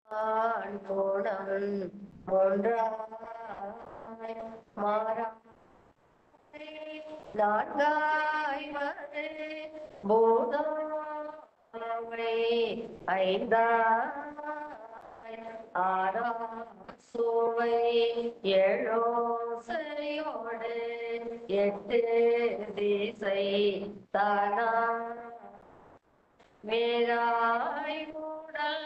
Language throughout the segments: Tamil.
ஆண் கோணம் ஒன்றாய் மாறா நான்காய்வது பூதாவை ஐந்தாய் ஆறாம் சுவை ஏழோசையோடு எட்டு திசை தானா வேறாய் கூடல்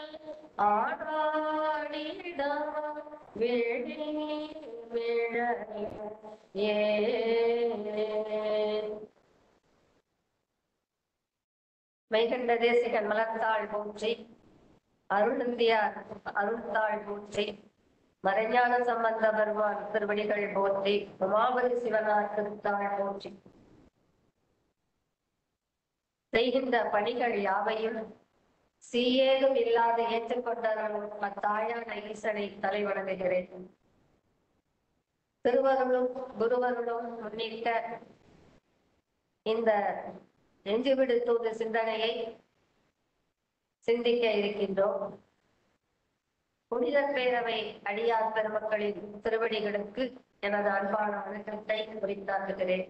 ஆடாடிடம் விழி விழ ஏ மெய்கண்ட தேசிகன் மலர்த்தாள் போற்றி அருளந்தியார் அருள்தாள் போற்றி மறைஞான சம்பந்த பெருமான் திருவடிகள் போற்றி உமாபதி சிவனார் திருத்தாள் போற்றி செய்கின்ற பணிகள் யாவையும் சீயேதும் இல்லாத ஏற்றுக்கொண்டவர்களும் அத்தாயான ஈசனை தலைவணங்குகிறேன் திருவருளும் குருவருளும் முன்னிட்ட இந்த நெஞ்சுவிடு தூது சிந்தனையை சிந்திக்க இருக்கின்றோம் புனித பேரவை அடியார் பெருமக்களின் திருவடிகளுக்கு எனது அன்பான வணக்கத்தை குறித்தாக்குகிறேன்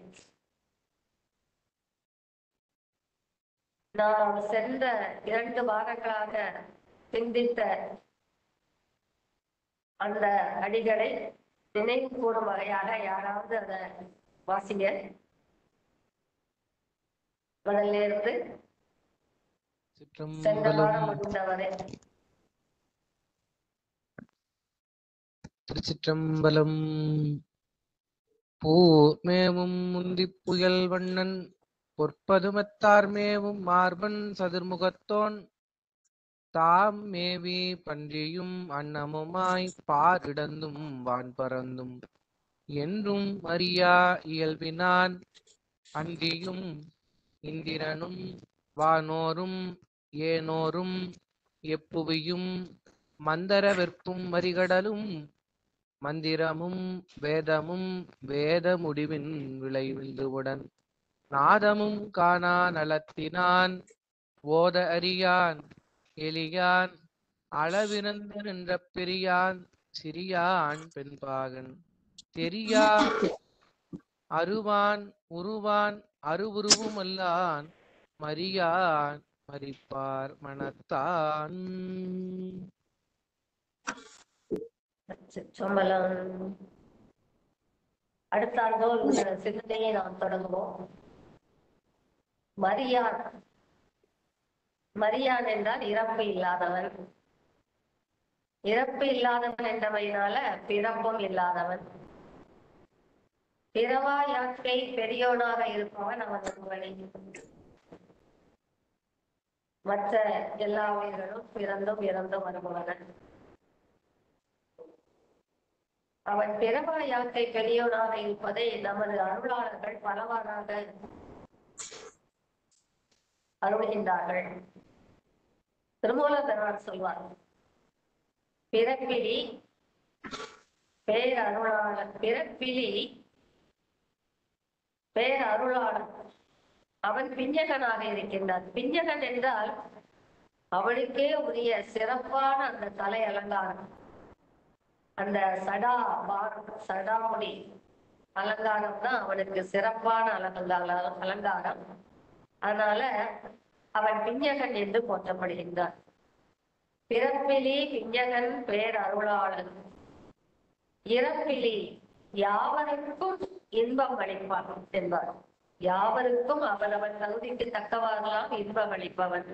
நாம் சென்ற இரண்டு வாரங்களாக சிந்தித்த அந்த அடிகளை நினைவு கூறும் வகையாக யாராவது அதை வாசிங்க முதல்ல இருந்து சென்ற வாரம் சிற்றம்பலம் முடிந்தவரை திருச்சிற்றம்பலம் பூர்மேவும் முந்திப் புயல் வண்ணன் பொற்பதுமத்தார் மேவும் மார்பன் சதுர்முகத்தோன் தாம் மேவி பன்றியும் அன்னமுமாய் பாரிடந்தும் வான் பறந்தும் என்றும் அறியா இயல்பினான் அன்றியும் இந்திரனும் வானோரும் ஏனோரும் எப்புவியும் மந்தர வெற்பும் மறிகடலும் மந்திரமும் வேதமும் வேத முடிவின் விளைவில்துவுடன் நாதமும் காணா நலத்தினான் ஓத அறியான் எளியான் அளவிறந்து நின்ற பெரியான் சிறியான் பெண்பாகன் தெரியா அருவான் உருவான் அருவுருவும் அல்லான் மரியான் மரிப்பார் மனத்தான் சம்பளம் அடுத்த ஆண்டோல் இந்த சிந்தனையை நாம் தொடங்குவோம் மரியான் மரியான் என்றால் இறப்பு இல்லாதவன் இறப்பு இல்லாதவன் என்றவையினால பிறப்பும் இல்லாதவன் பிறவா யாக்கை பெரியோனாக இருப்பவன் அவன் ஒருவனே மற்ற எல்லா உயிர்களும் பிறந்தும் இறந்தும் வருபவன் அவன் பிறவா யாக்கை பெரியோனாக இருப்பதை நமது அருளாளர்கள் பலவாறாக அருள்கின்றார்கள் திருமூலதனார் சொல்வார் பிறப்பிலி பேரருளாளர் பிறப்பிலி பேரருளாளர் அவன் பிஞ்சகனாக இருக்கின்றான் பிஞ்சகன் என்றால் அவனுக்கே உரிய சிறப்பான அந்த தலை அலங்காரம் அந்த சடா பாரம் சடாமுடி அலங்காரம் தான் அவனுக்கு சிறப்பான அலங்கார அலங்காரம் அதனால அவன் பிஞ்சகன் என்று போற்றப்படுகின்றான் பிறப்பிலி பிஞ்சகன் பேர் அருளாளன் இறப்பிலி யாவருக்கும் இன்பம் அளிப்பான் என்பார் யாவருக்கும் அவனவன் தகுதிக்கு தக்கவாறெல்லாம் இன்பம் அளிப்பவன்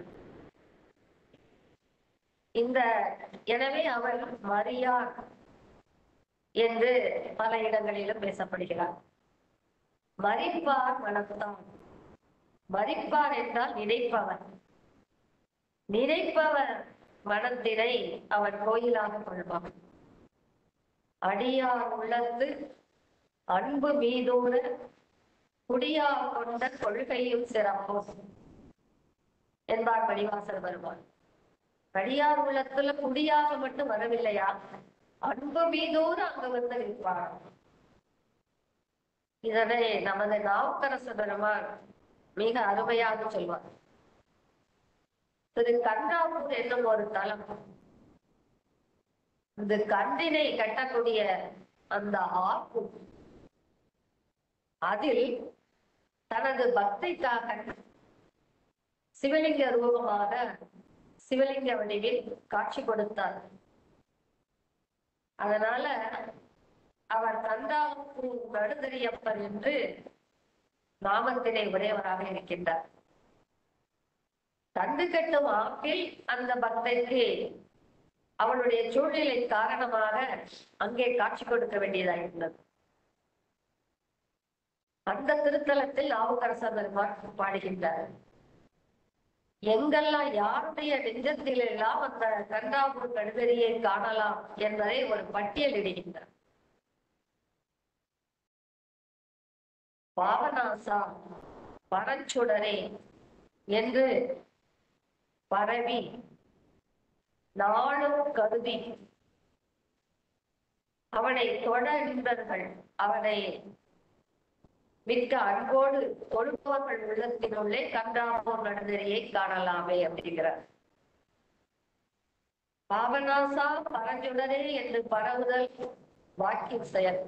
இந்த எனவே அவன் மரியான் என்று பல இடங்களிலும் பேசப்படுகிறார் மறிப்பார் மனத்தான் மறிப்பார் என்றால் நினைப்பவன் நினைப்பவர் மனத்தினை அவன் கோயிலாக கொள்வான் அடியார் உள்ளத்து அன்பு மீதூர குடியார் கொண்ட கொள்கையும் சிறப்பும் என்பார் மணிவாசர் வருவான் அடியார் உள்ளத்துல குடியாக மட்டும் வரவில்லையா அன்பு மீதோடு அங்க வந்து நிற்பார் இதனை நமது நாவுக்கரசு பெருமான் மிக அருமையாக சொல்வார் திரு கண்ணாவூர் என்னும் ஒரு தலம் இந்த கண்டினை கட்டக்கூடிய அந்த ஆப்பு அதில் தனது பக்திக்காக சிவலிங்க ரூபமாக சிவலிங்க வடிவில் காட்சி கொடுத்தார் அதனால அவர் தந்தாவூர் நடுதறியப்பர் என்று நாமத்தினை உடையவராக இருக்கின்றார் தண்டு கட்டும் ஆப்பில் அந்த பக்தருக்கு அவளுடைய சூழ்நிலை காரணமாக அங்கே காட்சி கொடுக்க வேண்டியதாயிருந்தது அந்த திருத்தலத்தில் நாவுக்கரச பெருமான் பாடுகின்றார் எங்கெல்லாம் யாருடைய நெஞ்சத்தில் எல்லாம் அந்த கண்டாபூர் கடுவெறியை காணலாம் என்பதை ஒரு பட்டியலிடுகின்றார் பாவனாசா பரஞ்சுடரே என்று பரவி நாளும் கருதி அவனை தொட நின்றர்கள் அவனை மிக்க அன்போடு தொழுப்பவர்கள் உள்ளத்தினுள்ளே கண்டாபோர் நடுநெறியை காணலாமே அப்படிங்கிறார் பாவனாசா பரஞ்சுடரே என்று பரவுதல் வாக்கின் செயல்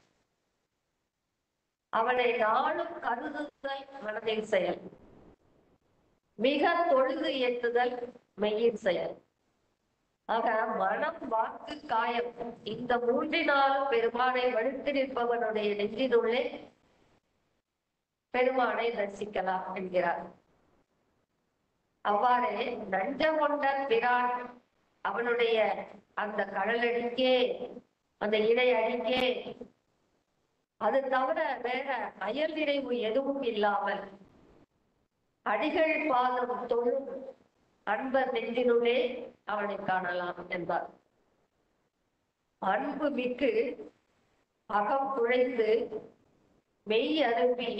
அவனை நாளும் கருதுதல் மனதின் செயல் மிக தொழுது ஏற்றுதல் மெய்யின் செயல் ஆக மனம் வாக்கு காயம் இந்த மூன்றினாலும் பெருமானை வழுத்து நிற்பவனுடைய நெஞ்சினுள்ளே பெருமானை தரிசிக்கலாம் என்கிறார் அவ்வாறே நஞ்சம் கொண்ட பிரான் அவனுடைய அந்த கடலடிக்கே அந்த இணை அடிக்கே அது தவிர வேற அயல் நிறைவு எதுவும் இல்லாமல் அடிகள் பாதம் தொழும் அன்பர் நெஞ்சினுள்ளே அவனை காணலாம் என்றார் அன்பு மிக்கு அகம் குழைந்து மெய் அரும்பி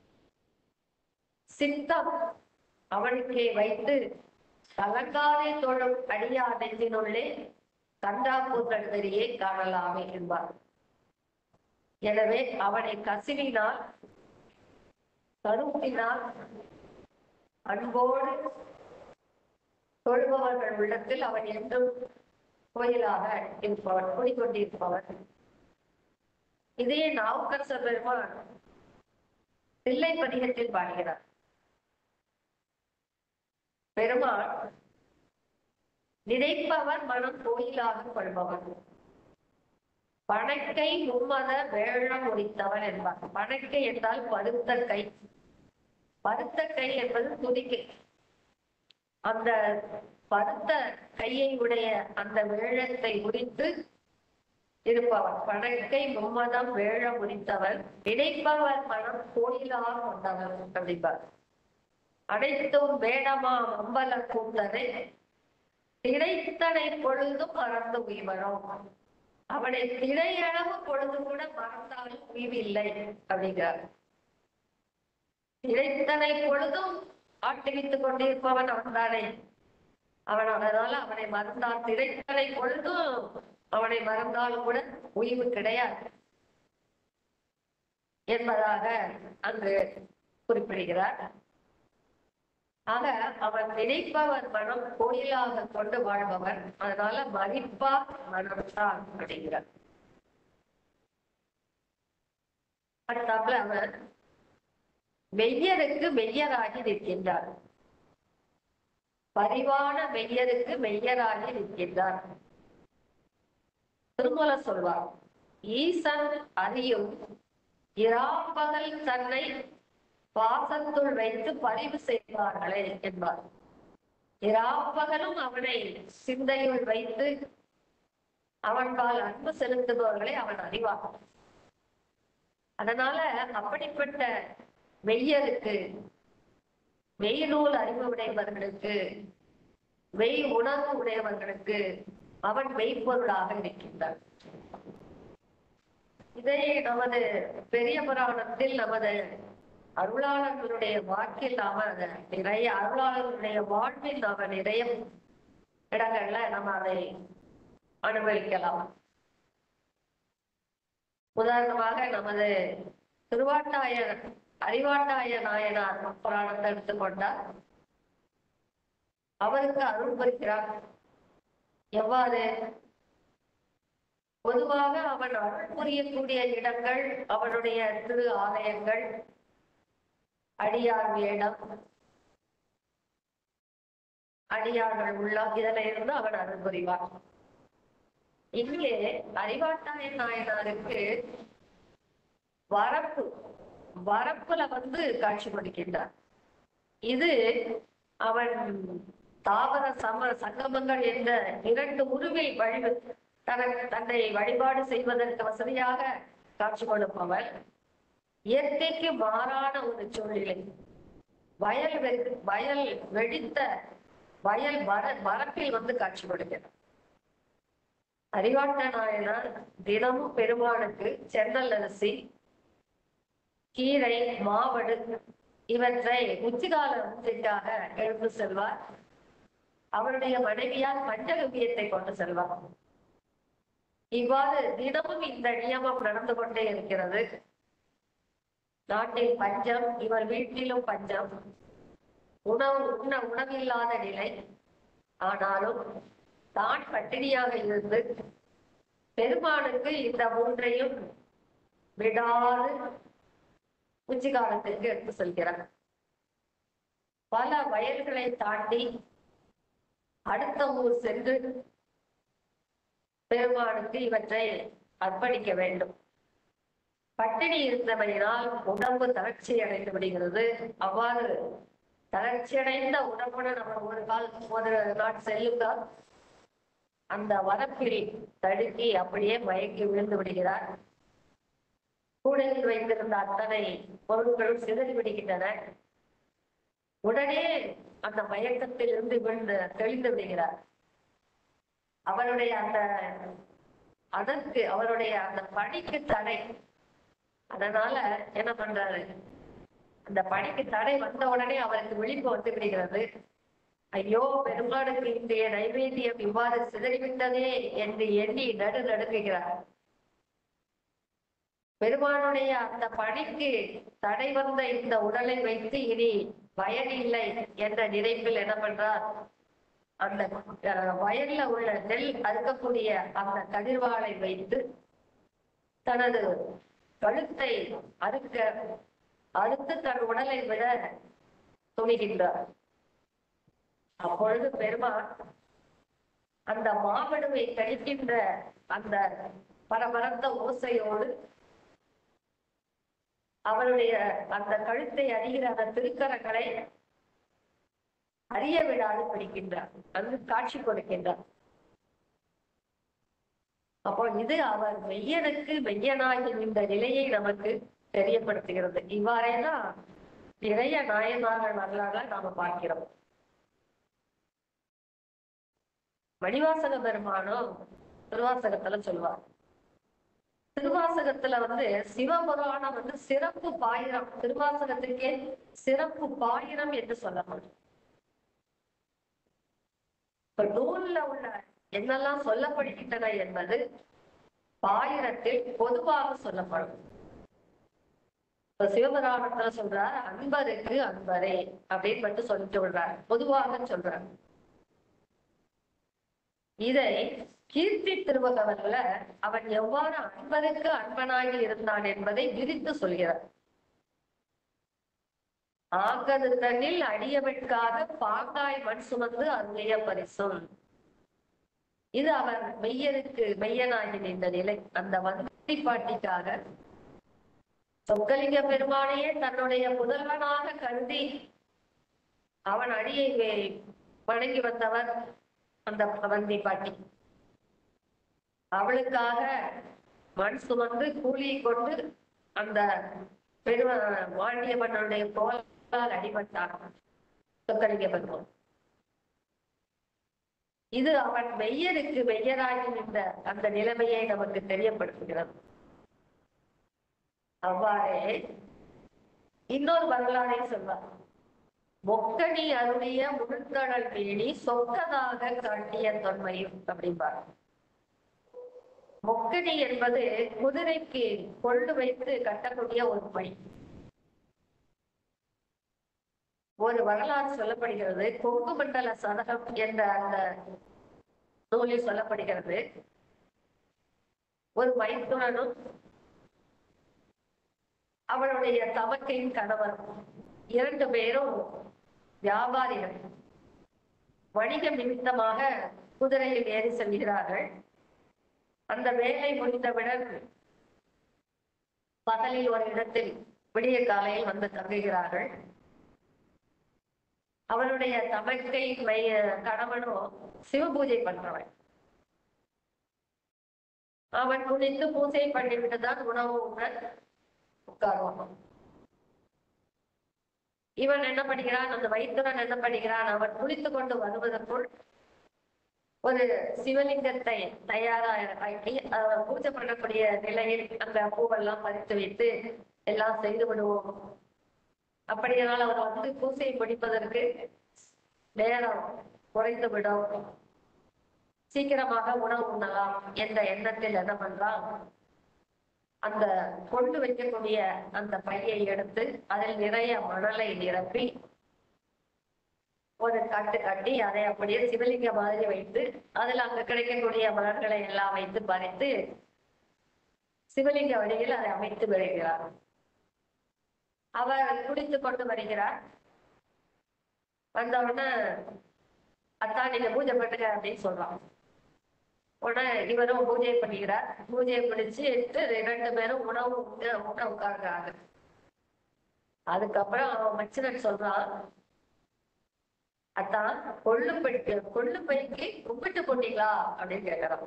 சித்தம் அவனுக்கே வைத்து கலங்காதே தொழும் அடியா நெஞ்சினுள்ளே கண்டாப்பூர் நடுவரியை காணலாமே என்பார் எனவே அவனை கசிவினால் கருத்தினால் அன்போடு தொழுபவர்கள் உள்ளத்தில் அவன் என்றும் கோயிலாக இருப்பவன் குடிக்கொண்டிருப்பவன் இதே நாவுக்கரச பெருமான் தில்லை பதிகத்தில் பாடுகிறார் பெருமாள் நினைப்பவர் மனம் கோயிலாக கொள்பவன் பணக்கை மும்மத வேழம் முடித்தவன் என்பார் பணக்கை என்றால் பருத்த கை பருத்த கை என்பது துதிக்கை அந்த பருத்த கையை உடைய அந்த வேழத்தை உரித்து இருப்பவன் பணக்கை மும்மதம் வேழ முடித்தவன் நினைப்பவர் மனம் கோயிலாக கொண்டவன் அப்படிப்பார் அனைத்தும் வேடமாம் அம்பல கூத்தனை திரைத்தனை பொழுதும் மறந்து உய்வனும் அவனை திரையளவு பொழுது கூட மறந்தாலும் உய்வில்லை அப்படிங்கிறார் திரைத்தனை பொழுதும் ஆட்டிவித்துக் கொண்டிருப்பவன் அவன்தானே அவன் அதனால அவனை மறந்தால் திரைத்தனை பொழுதும் அவனை மறந்தாலும் கூட உய்வு கிடையாது என்பதாக அங்கு குறிப்பிடுகிறார் ஆக அவன் நினைப்பவர் மனம் கோயிலாக கொண்டு வாழ்பவன் அதனால மதிப்பார் மனம்தான் அப்படிங்கிறார் அடுத்தாப்புல அவன் மெய்யருக்கு மெய்யராகி நிற்கின்றார் பரிவான மெய்யருக்கு மெய்யராகி நிற்கின்றார் திருமல சொல்வார் ஈசன் அறியும் இராப்பகல் தன்னை பாசத்துள் வைத்து பதிவு செய்வார்களே என்பார் இராப்பகலும் அவனை சிந்தையுள் வைத்து அவன் பால் அன்பு செலுத்துபவர்களை அவன் அறிவான் அதனால அப்படிப்பட்ட மெய்யருக்கு மெய் நூல் அறிவு உடையவர்களுக்கு மெய் உணர்வு உடையவர்களுக்கு அவன் மெய்ப்பொருளாக இருக்கின்றான் இதை நமது பெரிய புராணத்தில் நமது அருளாளர்களுடைய வாக்கில் நாம அதை நிறைய அருளாளர்களுடைய வாழ்வில் நாம நிறைய இடங்கள்ல நம்ம அதை அனுபவிக்கலாம் உதாரணமாக நமது திருவாட்டாய அறிவாட்டாய நாயனார் புராணத்தை எடுத்துக்கொண்டார் அவருக்கு அருள் புரிகிறார் எவ்வாறு பொதுவாக அவன் அருள் புரியக்கூடிய இடங்கள் அவனுடைய திரு ஆலயங்கள் அடியார் வேடம் அடியார்கள் உள்ளம் இதுல இருந்து அவன் அருள் புரிவான் இங்கே அறிவாட்டாய நாயனாருக்கு வரப்பு வரப்புல வந்து காட்சி கொடுக்கின்றார் இது அவன் தாவர சம சங்கமங்கள் என்ற இரண்டு உருவில் வழி தனக்கு தன்னை வழிபாடு செய்வதற்கு வசதியாக காட்சி கொடுப்பவர் இயற்கைக்கு மாறான ஒரு சூழ்நிலை வயல் வெ- வயல் வெடித்த வயல் வர வரப்பில் வந்து காட்சி கொடுக்கிறார் அறிவாட்ட நாயனார் தினமும் பெருமானுக்கு சென்னல் அரிசி கீரை மாவடு இவற்றை உச்சிகால பூஜைக்காக எடுத்து செல்வார் அவருடைய மனைவியார் பஞ்சகவியத்தை கொண்டு செல்வார் இவ்வாறு தினமும் இந்த நியமம் நடந்து கொண்டே இருக்கிறது நாட்டில் பஞ்சம் இவர் வீட்டிலும் பஞ்சம் உணவு உண்ண உணவில்லாத நிலை ஆனாலும் தான் பட்டினியாக இருந்து பெருமானுக்கு இந்த மூன்றையும் விடாது உச்சி காலத்திற்கு எடுத்து செல்கிறார் பல வயல்களை தாண்டி அடுத்த ஊர் சென்று பெருமானுக்கு இவற்றை அர்ப்பணிக்க வேண்டும் பட்டினி இருந்தமையினால் உடம்பு தளர்ச்சி அடைந்து விடுகிறது அவ்வாறு தளர்ச்சியடைந்த உடம்புடன் நம்ம ஒரு கால் ஒரு நாள் செல்லுங்கள் அந்த வரப்பில் தடுக்கி அப்படியே மயங்கி விழுந்து விடுகிறார் கூடையில் வைத்திருந்த அத்தனை பொருட்களும் சிதறி விடுகின்றன உடனே அந்த மயக்கத்தில் இருந்து விழுந்து தெளிந்து விடுகிறார் அவருடைய அந்த அதற்கு அவருடைய அந்த பணிக்கு தடை அதனால என்ன பண்றாரு அந்த பணிக்கு தடை வந்த உடனே அவருக்கு விழிப்பு வந்து விடுகிறது ஐயோ பெருமாளுக்கு இன்றைய நைவேத்தியம் இவ்வாறு சிதறிவிட்டதே என்று எண்ணி நடு நடுங்குகிறார் பெருமானுடைய அந்த பணிக்கு தடை வந்த இந்த உடலை வைத்து இனி பயன் இல்லை என்ற நினைப்பில் என்ன பண்றார் அந்த அஹ், வயல்ல உள்ள நெல் அறுக்கக்கூடிய அந்த கதிர்வாளை வைத்து தனது கழுத்தை அறுக்க அறுத்து தன் உடலை விட துணிகின்றார் அப்பொழுது பெருமான் அந்த மாவடுவை கழிக்கின்ற அந்த பரபரந்த ஓசையோடு அவருடைய அந்த கழுத்தை அறிகிற அந்த திருக்கரங்களை அறிய விடாது பிடிக்கின்றார் அங்கு காட்சி கொடுக்கின்றார் அப்போ இது அவர் மெய்யனுக்கு மெய்யனாகி இந்த நிலையை நமக்கு தெரியப்படுத்துகிறது இவ்வாறே தான் நிறைய நாயன்மார்கள் வரலாறுல நாம பார்க்கிறோம் மணிவாசக பெருமானும் திருவாசகத்துல சொல்வார் திருவாசகத்துல வந்து சிவபுராணம் வந்து சிறப்பு பாயிரம் திருவாசகத்துக்கே சிறப்பு பாயிரம் என்று சொல்லப்படும் இப்ப நூல்ல உள்ள என்னெல்லாம் சொல்லப்படுகின்றன என்பது பாயிரத்தில் பொதுவாக சொல்லப்படும் இப்ப சிவபுராணத்துல சொல்றார் அன்பருக்கு அன்பரே அப்படின்னு மட்டும் சொல்லிட்டு விடுறார் பொதுவாக சொல்றார் இதை கீர்த்தி திருவகவல்ல அவன் எவ்வாறு அன்பருக்கு அன்பனாகி இருந்தான் என்பதை விரித்து சொல்கிறார் ஆகது தன்னில் அடியவட்காக பாங்காய் மண் சுமந்து அருளிய பரிசும் இது அவன் மெய்யருக்கு மெய்யனாகி நின்ற நிலை அந்த வந்தி பாட்டிக்காக சொக்கலிங்க பெருமானையே தன்னுடைய முதல்வனாக கருதி அவன் அடியை வே- வணங்கி வந்தவர் அந்த வந்தி பாட்டி அவளுக்காக மண் சுமந்து கூலியை கொண்டு அந்த பெரு வாண்டிய மன்னனுடைய தோளால் அடிபட்டான் சொக்கலிங்க பெருமான் இது அவன் மெய்யருக்கு மெய்யராகி நின்ற அந்த நிலைமையை நமக்கு தெரியப்படுத்துகிறது அவ்வாறே இன்னொரு வரலாறை சொல்வார் மொக்கணி அருளிய முழுக்கடல் மேனி சொக்கதாக காட்டிய தொன்மையும் அப்படிம்பார் மொக்கணி என்பது குதிரைக்கு கொள்ளு வைத்து கட்டக்கூடிய ஒரு பணி ஒரு வரலாறு சொல்லப்படுகிறது கொங்கு மண்டல சதகம் என்ற அந்த நூலில் சொல்லப்படுகிறது ஒரு மைத்துனனும் அவளுடைய தமக்கையின் கணவர் இரண்டு பேரும் வியாபாரிகள் வணிக நிமித்தமாக குதிரையில் ஏறி செல்கிறார்கள் அந்த வேலை முடிந்தவுடன் பகலில் ஒரு இடத்தில் விடிய காலையில் வந்து தங்குகிறார்கள் அவளுடைய தமக்கை மைய கணவனோ சிவபூஜை பண்றவன் அவன் குளித்து பூஜை பண்ணிவிட்டு தான் உணவு உண்ண உட்காருவான் இவன் என்ன பண்ணுகிறான் அந்த வைத்துடன் என்ன பண்ணுகிறான் அவன் குளித்து கொண்டு வருவதற்குள் ஒரு சிவலிங்கத்தை தயாரா ஆக்கி அஹ், பூஜை பண்ணக்கூடிய நிலையில் அந்த பூவெல்லாம் பறித்து வைத்து எல்லாம் செய்து விடுவோம் அப்படியானால் அவர் வந்து பூசை முடிப்பதற்கு நேரம் குறைந்து விடும் சீக்கிரமாக உணவு உண்ணலாம் என்ற எண்ணத்தில் என்ன பண்றான் அந்த கொண்டு வைக்கக்கூடிய அந்த பையை எடுத்து அதில் நிறைய மணலை நிரப்பி ஒரு கட்டு கட்டி அதை அப்படியே சிவலிங்க மாதிரி வைத்து அதில் அங்க கிடைக்கக்கூடிய மலர்களை எல்லாம் வைத்து பறித்து சிவலிங்க வடிவில் அதை அமைத்து வருகிறார் அவர் குடித்து கொண்டு வருகிறார் வந்தவுடனே அத்தா நீங்க பூஜை பண்ணுங்க அப்படின்னு சொல்றான் உடனே இவரும் பூஜை பண்ணுகிறார் பூஜையை பிடிச்சு எடுத்து ரெண்டு பேரும் உணவு உண்ண உண்ண உட்கார்றாங்க அதுக்கப்புறம் அவன் மச்சினன் சொல்றான் அத்தான் கொள்ளு பைக்கு கொள்ளு பைக்கு கும்பிட்டு போட்டீங்களா அப்படின்னு கேட்கிறான்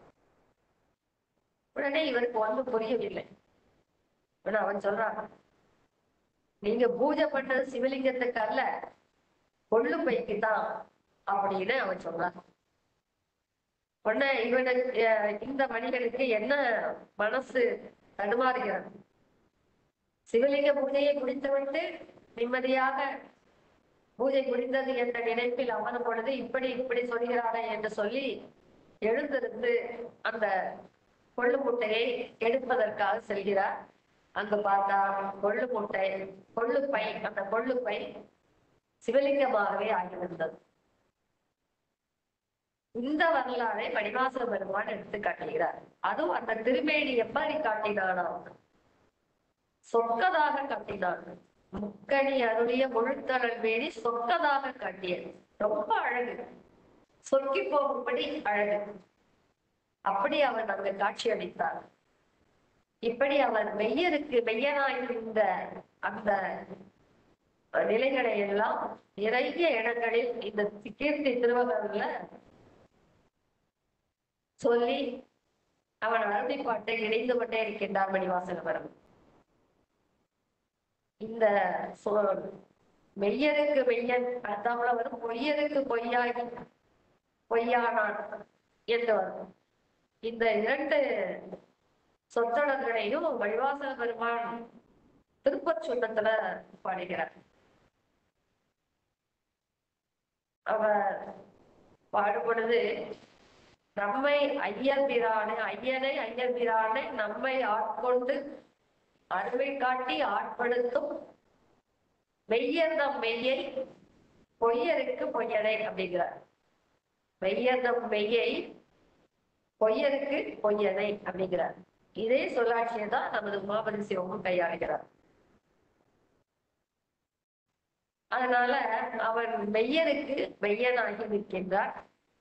உடனே இவருக்கு வந்து புரியவில்லை உடனே அவன் சொல்றான் நீங்க பூஜை பண்ணது சிவலிங்கத்துக்கு அல்ல கொள்ளு பைக்கு தான் அப்படின்னு அவன் சொல்றான் உடனே இவனுக்கு அஹ், இந்த மனிதனுக்கு என்ன மனசு தடுமாறுகிறது சிவலிங்க பூஜையை முடித்துவிட்டு நிம்மதியாக பூஜை முடிந்தது என்ற நினைப்பில் அமரும் பொழுது இப்படி இப்படி சொல்கிறாரே என்று சொல்லி எழுந்திருந்து அந்த கொள்ளு முட்டையை எடுப்பதற்காக செல்கிறார் அங்கு பார்த்தா கொள்ளு முட்டை கொள்ளு பை அந்த கொள்ளு பை சிவலிங்கமாகவே ஆகிவிட்டது இந்த வரலாறை மணிவாசக பெருமான் எடுத்து காட்டுகிறார் அதுவும் அந்த திருமேனி எப்படி காட்டினானோ சொக்கதாக காட்டினான் முக்கணி அருளிய முழுத்தழல் மேனி சொக்கதாக காட்டியது ரொம்ப அழகு சொக்கி போகும்படி அழகு அப்படி அவன் அங்கு காட்சி அளித்தார் இப்படி அவர் மெய்யருக்கு மெய்யனாயிருந்த அந்த நிலைகளை எல்லாம் நிறைய இடங்களில் இந்த கீர்த்தி திருவகர்ல சொல்லி அவன் அருமைப்பாட்டை இணைந்து கொண்டே இருக்கின்றார் மணிவாசகபுரம் இந்த சொ- மெய்யருக்கு மெய்யன் அர்த்தம்ல வரும் பொய்யருக்கு பொய்யாகி பொய்யானான் என்று வரும் இந்த இரண்டு சொற்றொடர்களையும் வழிவாசக பெருமான் திருப்பச் சொன்னத்துல பாடுகிறார் அவர் பாடும் பொழுது நம்மை ஐயர் பிரானை ஐயனை ஐயர் பிரானை நம்மை ஆட்கொண்டு அருமை காட்டி ஆட்படுத்தும் மெய்யர் தம் மெய்யை பொய்யருக்கு பொய்யனை அப்படிங்கிறார் மெய்யர் தம் மெய்யை பொய்யருக்கு பொய்யனை அப்படிங்கிறார் இதே சொல்லாட்சியை தான் நமது உமாபதி சிவமும் கையாளுகிறார் அதனால அவன் மெய்யருக்கு மெய்யனாகி நிற்கின்றார்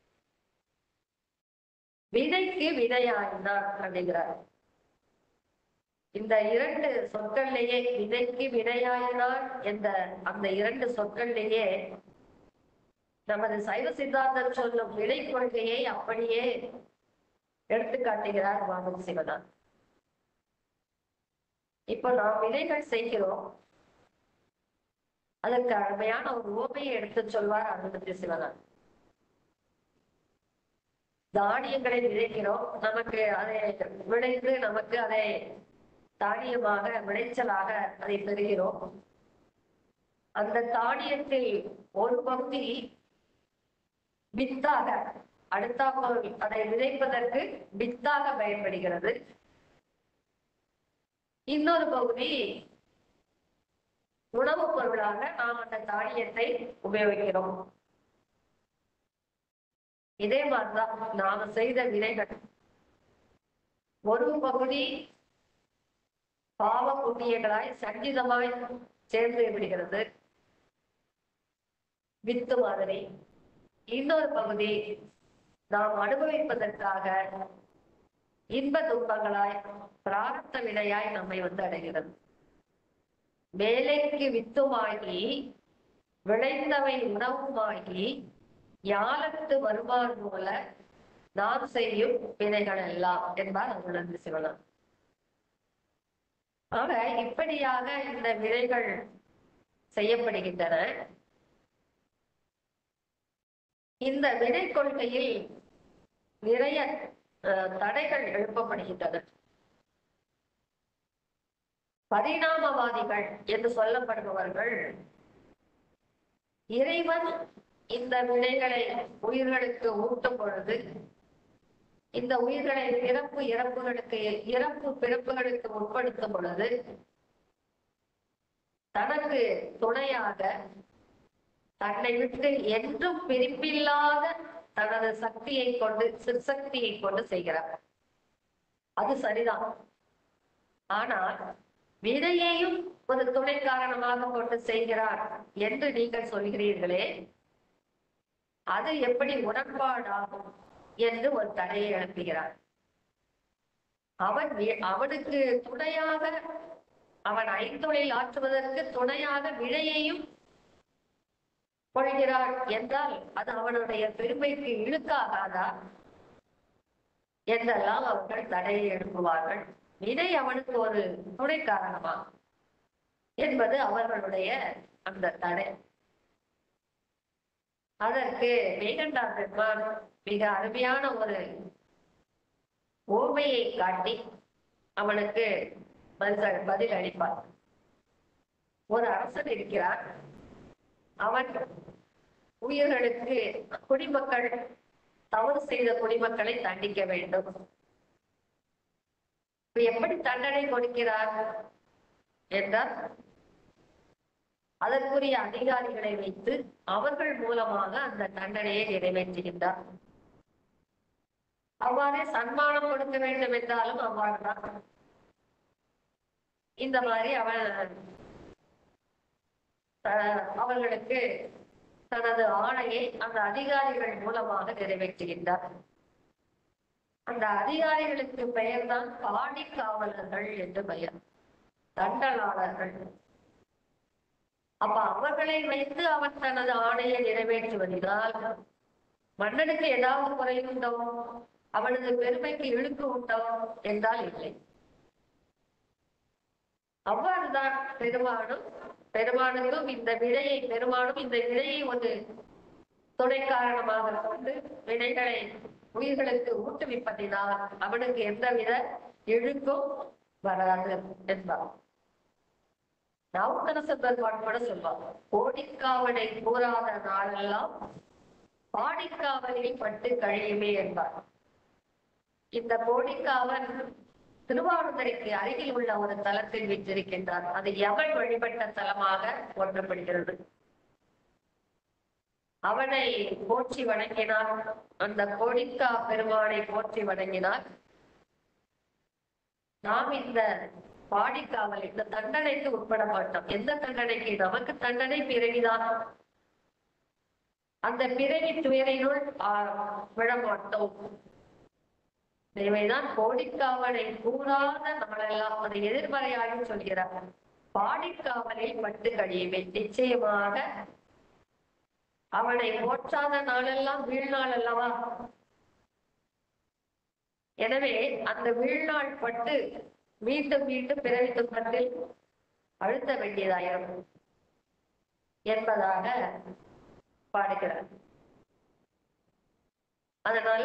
விதைக்கு விதையாயினான் அப்படிங்கிறார் இந்த இரண்டு சொற்கள்லேயே விதைக்கு விதையாயினான் என்ற அந்த இரண்டு சொற்கள்லேயே நமது சைவ சித்தாந்தம் சொல்லும் விடை கொள்கையை அப்படியே எடுத்து காட்டுகிறார் வாமன் சிவனார் இப்போ நாம் விதைகள் செய்கிறோம் அதற்கு அருமையான ஒரு உவமையை எடுத்து சொல்வார் அனுமதி சிவனார் தானியங்களை விதைக்கிறோம் நமக்கு அதை விளைந்து நமக்கு அதை தானியமாக விளைச்சலாக அதை பெறுகிறோம் அந்த தானியத்தில் ஒரு பகுதி வித்தாக அடுத்தாற்போல் அதை விதைப்பதற்கு வித்தாக பயன்படுகிறது இன்னொரு பகுதி உணவுப் பொருளாக நாம் அந்த தானியத்தை உபயோகிக்கிறோம் இதே மாதிரிதான் நாம செய்த வினைகள் ஒரு பகுதி பாவ புண்ணியங்களாய் சஞ்சிதமாய் சேர்ந்து விடுகிறது வித்து மாதிரி இன்னொரு பகுதி நாம் அனுபவிப்பதற்காக இன்ப துன்பங்களாய் பிரார்த்த வினையாய் நம்மை வந்து அடைகிறது வேலைக்கு வித்துமாகி விளைந்தவை உணவுமாகி ஞாலத்து வருவார் போல நாம் செய்யும் வினைகள் எல்லாம் என்பார் அருளந்து சிவனார் ஆக இப்படியாக இந்த வினைகள் செய்யப்படுகின்றன இந்த வினை கொள்கையில் நிறைய அஹ், தடைகள் எழுப்பப்படுகின்றன பரிணாமவாதிகள் என்று சொல்லப்படுபவர்கள் இறைவன் இந்த வினைகளை உயிர்களுக்கு ஊட்டும் பொழுது இந்த உயிர்களை பிறப்பு இறப்புகளுக்கு இறப்பு பிறப்புகளுக்கு உட்படுத்தும் பொழுது தனக்கு துணையாக தன்னை விட்டு என்றும் பிரிப்பில்லாத தனது சக்தியை கொண்டு சிற்சக்தியை கொண்டு செய்கிறார் அது சரிதான் ஆனால் வினையையும் ஒரு துணை காரணமாக கொண்டு செய்கிறார் என்று நீங்கள் சொல்கிறீர்களே அது எப்படி உடன்பாடாகும் என்று ஒரு தடையை எழுப்புகிறார் அவன் வி- அவனுக்கு துணையாக அவன் ஐந்தொழில் ஆற்றுவதற்கு துணையாக வினையையும் கொள்கிறான் என்றால் அது அவனுடைய பெருமைக்கு இழுக்காகாதா என்றெல்லாம் அவர்கள் தடையை எழுப்புவார்கள் வினை அவனுக்கு ஒரு துணை காரணமா என்பது அவர்களுடைய அந்த தடை அதற்கு மேகண்டா பெருமான் மிக அருமையான ஒரு ஓமையை காட்டி அவனுக்கு பதில் பதில் அளிப்பார் ஒரு அரசன் இருக்கிறார் அவன் உயிர்களுக்கு குடிமக்கள் தவறு செய்த குடிமக்களை தண்டிக்க வேண்டும் இப்ப எப்படி தண்டனை கொடுக்கிறார் என்றால் அதற்குரிய அதிகாரிகளை வைத்து அவர்கள் மூலமாக அந்த தண்டனையை நிறைவேற்றுகின்றார் அவ்வாறே சன்மானம் கொடுக்க வேண்டும் என்றாலும் அவ்வாறுதான் இந்த மாதிரி அவன் அஹ், அவர்களுக்கு தனது ஆணையை அந்த அதிகாரிகள் மூலமாக நிறைவேற்றுகின்றார் அந்த அதிகாரிகளுக்கு பெயர்தான் பாடி காவலர்கள் என்று பெயர் தண்டலாளர்கள் அப்ப அவர்களை வைத்து அவன் தனது ஆணையை நிறைவேற்றுவதினால் மன்னனுக்கு ஏதாவது குறை உண்டோ அவனது பெருமைக்கு இழுக்கு உண்டோ என்றால் இல்லை அவ்வாறுதான் பெருமானும் பெருமானுக்கும் இந்த விடையை பெருமானும் இந்த விடையை ஒரு துணை காரணமாக கொண்டு வினைகளை உயிர்களுக்கு ஊட்டுவிப்பதினால் அவனுக்கு எந்தவித இழுக்கும் வராது என்பார் நவுக்கரச பெருமான் கூட சொல்வார் கோடிக்காவலை கூறாத நாளெல்லாம் பாடிக்காவலில் பட்டு கழியுமே என்பார் இந்த கோடிக்காவல் திருவாவூதரைக்கு அருகில் உள்ள ஒரு தலத்தில் வீற்றிருக்கின்றார் அது எவன் வழிபட்ட தலமாக போற்றப்படுகிறது அவனை போற்றி வணங்கினார் அந்த கோடிக்கா பெருமானை போற்றி வணங்கினார் நாம் இந்த பாடிக்காவல் இந்த தண்டனைக்கு உட்பட மாட்டோம் எந்த தண்டனைக்கு நமக்கு தண்டனை பிறவிதான் அந்த பிறவி துயரினுள் ஆ- விழமாட்டோம் இவைதான் கோடிக்காவலை கூறாத நாளெல்லாம் அதை எதிர்மறையாக சொல்கிறார் பாடிக்காவலில் பட்டு கழியுமே நிச்சயமாக அவனை போற்றாத நாளெல்லாம் வீழ்நாள் அல்லவா எனவே அந்த வீழ்நாள் பட்டு மீண்டும் மீண்டும் பிறவி துன்பத்தில் அழுத்த வேண்டியதாயிரும் என்பதாக பாடுகிறார் அதனால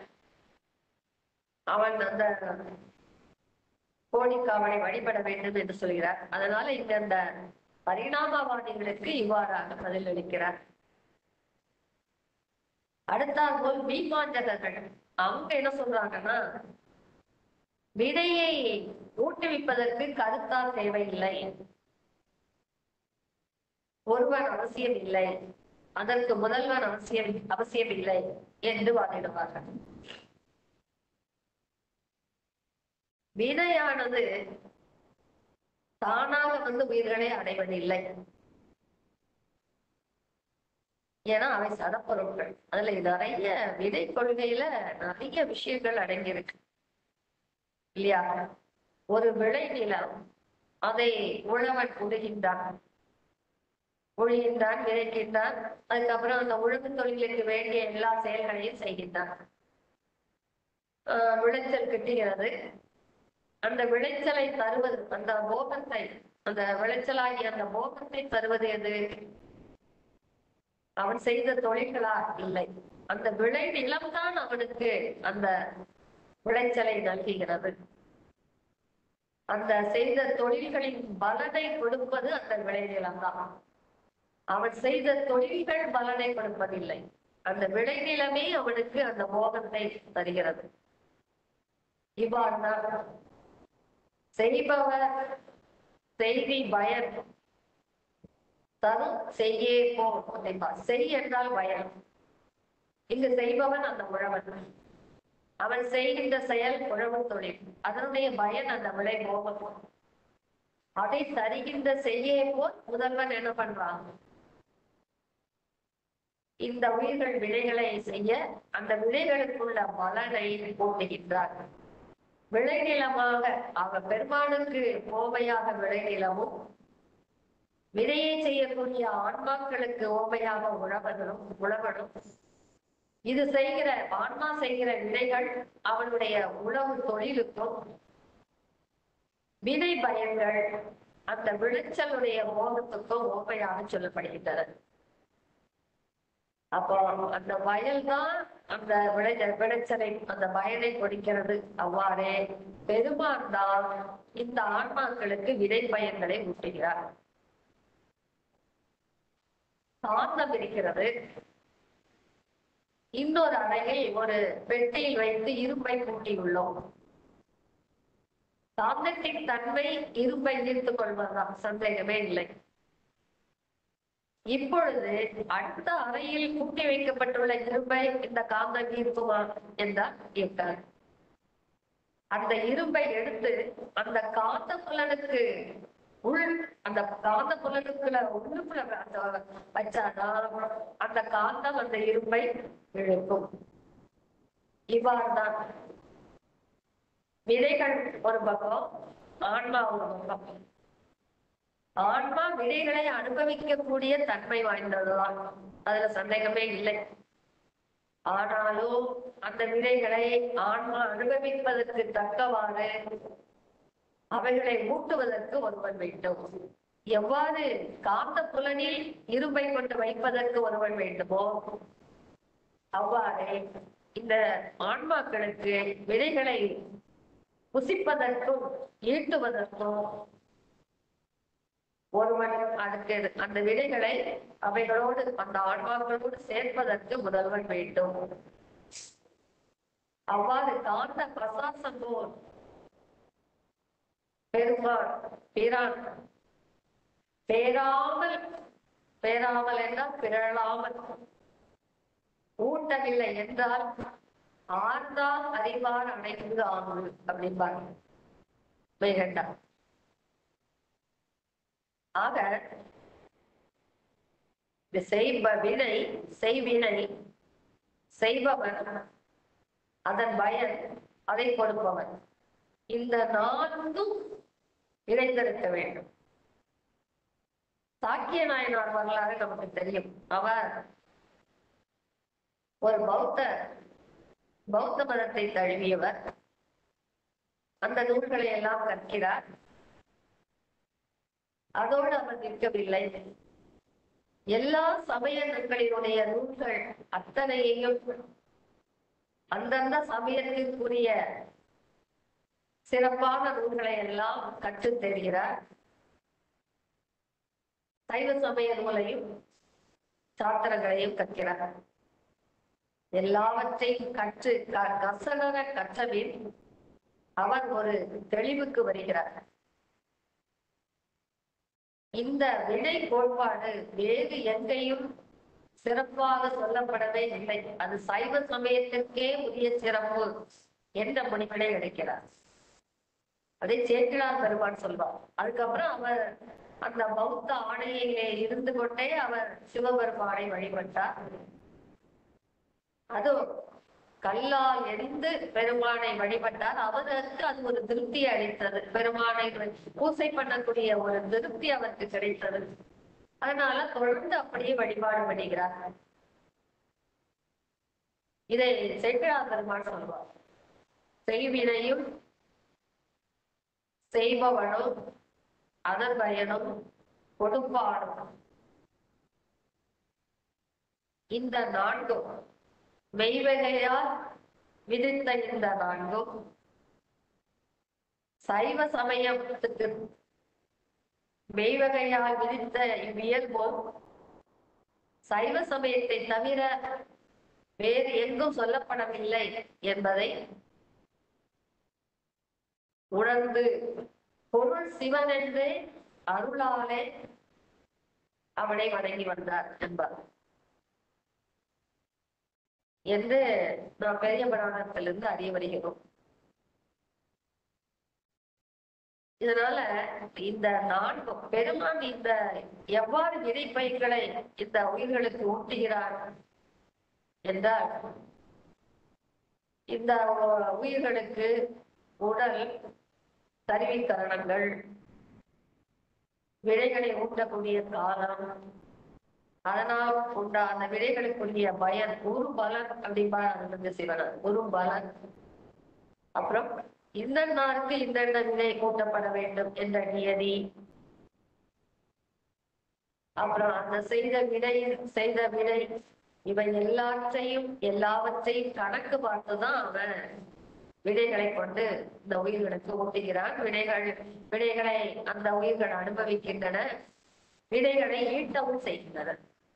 அவன் அந்த கோடிக்காவலை வழிபட வேண்டும் என்று சொல்கிறார் அதனால இங்க அந்த பரிணாமவாதிகளுக்கு இவ்வாறாக பதிலளிக்கிறார் அடுத்தாற் போல் மீமாஞ்சகர்கள் அவங்க என்ன சொல்றாங்கன்னா விடையை ஊட்டுவிப்பதற்கு கருத்தார் தேவையில்லை ஒருவன் அவசியம் இல்லை அதற்கு முதல்வன் அவசியம் அவசியம் இல்லை என்று வாதிடுவார்கள் வினையானது தானாக வந்து உயிர்களை அடைவதில்லை ஏன்னா அவை சடப்பொருட்கள் அதுல நிறைய விதை கொள்கையில நிறைய விஷயங்கள் அடங்கியிருக்கு இல்லையா ஒரு விளை நிலம் அதை உழவன் உழுகின்றான் உழுகின்றான் விதைக்கின்றான் அதுக்கப்புறம் அந்த உழவு தொழிலுக்கு வேண்டிய எல்லா செயல்களையும் செய்கின்றான் ஆஹ் விளைச்சல் கிட்டுகிறது அந்த விளைச்சலை தருவது அந்த போகத்தை அந்த விளைச்சலாகி அந்த போகத்தை தருவது எது அவன் செய்த தொழில்களா இல்லை அந்த விளை நிலம்தான் அவனுக்கு அந்த விளைச்சலை நல்குகிறது அந்த செய்த தொழில்களின் பலனை கொடுப்பது அந்த விளைநிலம்தான் அவன் செய்த தொழில்கள் பலனை கொடுப்பதில்லை அந்த விளைநிலமே அவனுக்கு அந்த மோகத்தை தருகிறது இவ்வாறுதான் செய்பவர் செய்தி பயன் தரும் செய்யே போ அப்படின்பா செய் என்றால் பயன் இங்கு செய்பவன் அந்த உழவன் அவன் செய்கின்ற செயல் உழவு தொழில் அதனுடைய பயன் அந்த விளை மோகம் அதை தருகின்ற செய்யே போல் முதல்வன் என்ன பண்றான் இந்த உயிர்கள் விளைகளை செய்ய அந்த விளைகளுக்குள்ள பலனை கூட்டுகின்றார் விளைநிலமாக அவ பெருமானுக்கு ஓமையாக விளைநிலமும் விதையை செய்யக்கூடிய ஆன்மாக்களுக்கு ஓமையாக உழவனும் உழவனும் இது செய்கிற ஆன்மா செய்கிற விதைகள் அவனுடைய உழவு தொழிலுக்கும் விதை பயன்கள் அந்த விளைச்சலுடைய மோகத்துக்கும் ஓமையாக சொல்லப்படுகின்றன அப்போ அந்த வயல் தான் அந்த விளை விளைச்சலை அந்த பயனை கொடுக்கிறது அவ்வாறே பெருமான் தான் இந்த ஆன்மாக்களுக்கு விதை பயன்களை ஊட்டுகிறார் சாந்தம் இருக்கிறது இன்னொரு அறையில் ஒரு பெட்டியில் வைத்து இரும்பை பூட்டியுள்ளோம் சாந்தத்தின் தன்மை இரும்பை ஈர்த்துக் கொள்வதுதான் சந்தேகமே இல்லை இப்பொழுது அடுத்த அறையில் பூட்டி வைக்கப்பட்டுள்ள இரும்பை இந்த காந்தம் ஈர்க்குமா என்றால் ஈர்க்காது அந்த இரும்பை எடுத்து அந்த காந்த புலனுக்கு உள் அந்த காந்த புலனுக்குள்ள உள்ளுக்குள்ள அந்த வச்சாதான் அந்த காந்தம் அந்த இரும்பை இழுக்கும் இவ்வாறுதான் விதைகள் ஒரு பக்கம் ஆன்மா ஒரு பக்கம் ஆன்மா விதைகளை அனுபவிக்கக்கூடிய தன்மை வாய்ந்ததுதான் அதுல சந்தேகமே இல்லை ஆனாலும் அந்த விதைகளை ஆன்மா அனுபவிப்பதற்கு தக்கவாறு அவைகளை ஊட்டுவதற்கு ஒருவன் வேண்டும் எவ்வாறு காந்த புலனில் இரும்பை கொண்டு வைப்பதற்கு ஒருவன் வேண்டுமோ அவ்வாறே இந்த ஆன்மாக்களுக்கு விதைகளை புசிப்பதற்கும் ஈட்டுவதற்கும் ஒருவன் அதுக்கு அந்த விதைகளை அவைகளோடு அந்த ஆன்மாக்களோடு சேர்ப்பதற்கு முதல்வன் வேண்டும் அவ்வாறு காந்த பிரசாசம் போல் பெருமாள் பிரான் பேராமல் பேராமல் என்றால் பிறழாமல் ஊட்டவில்லை என்றால் ஆர்ந்தால் அறிவார் அனைத்து ஆங்கு அப்படிம்பாங்க மேகண்டா ஆக இந்த செய்ப வினை செய்வினை செய்பவன் அதன் பயன் அதை கொடுப்பவன் இந்த நான்கும் இணைந்திருக்க வேண்டும் சாக்கிய நாயனார் வரலாறு நமக்கு தெரியும் அவர் ஒரு பௌத்த பௌத்த மதத்தை தழுவியவர் அந்த நூல்களை எல்லாம் கற்கிறார் அதோடு அவர் நிற்கவில்லை எல்லா சமய நூல்களினுடைய நூல்கள் அத்தனையையும் அந்தந்த சமயத்திற்குரிய சிறப்பான நூல்களை எல்லாம் கற்றுத் தெரிகிறார் சைவ சமய நூலையும் சாத்திரங்களையும் கற்கிறார் எல்லாவற்றையும் கற்று க- கசடர கற்றபின் அவர் ஒரு தெளிவுக்கு வருகிறார் இந்த வினை கோட்பாடு வேறு எங்கேயும் சிறப்பாக சொல்லப்படவே இல்லை அது சைவ சமயத்திற்கே உரிய சிறப்பு என்ற முடிவினை எடுக்கிறார் அதை சேக்கிழார் பெருமான் சொல்வார் அதுக்கப்புறம் அவர் அந்த பௌத்த ஆணையிலே இருந்து கொண்டே அவர் சிவபெருமானை வழிபட்டார் அது கல்லால் எரிந்து பெருமானை வழிபட்டார் அவருக்கு அது ஒரு திருப்தி அளித்தது பெருமானை பூசை பண்ணக்கூடிய ஒரு திருப்தி அவருக்கு கிடைத்தது அதனால தொடர்ந்து அப்படியே வழிபாடு பண்ணுகிறார் இதை சேக்கிழார் பெருமான் சொல்வார் செய்வினையும் செய்பவனும் அதன் பயனும் கொடுப்பாடும் இந்த நான்கும் மெய்வகையால் விதித்த இந்த நான்கும் சைவ சமயத்துக்கு மெய்வகையால் விதித்த இவ்வியல்பும் சைவ சமயத்தை தவிர வேறு எங்கும் சொல்லப்படவில்லை என்பதை உணர்ந்து பொருள் சிவன் என்றே அருளாலே அவனை வணங்கி வந்தார் என்பார் என்று நாம் பெரிய புராணத்திலிருந்து அறிய வருகிறோம் இதனால இந்த நான்கு பெருமான் இந்த எவ்வாறு விதைப்பயிர்களை இந்த உயிர்களுக்கு ஊட்டுகிறார் என்றால் இந்த உயிர்களுக்கு உடல் கருவிக்கரணங்கள் விதைகளை ஊட்டக்கூடிய காலம் அதனால் உண்டா அந்த விதைகளுக்குரிய பயன் ஒரு பலன் அப்படின்பா வந்து சிவனர் ஒரு பலன் அப்புறம் இந்த நாளுக்கு இந்த விதை கூட்டப்பட வேண்டும் என்ற நியதி அப்புறம் அந்த செய்த விடை செய்த விடை இவை எல்லாற்றையும் எல்லாவற்றையும் கணக்கு பார்த்துதான் அவன் விடைகளை கொண்டு இந்த உயிர்களுக்கு ஊட்டுகிறான் விடைகள் விடைகளை அந்த உயிர்கள் அனுபவிக்கின்றன விடைகளை ஈட்டவும் செய்கின்றன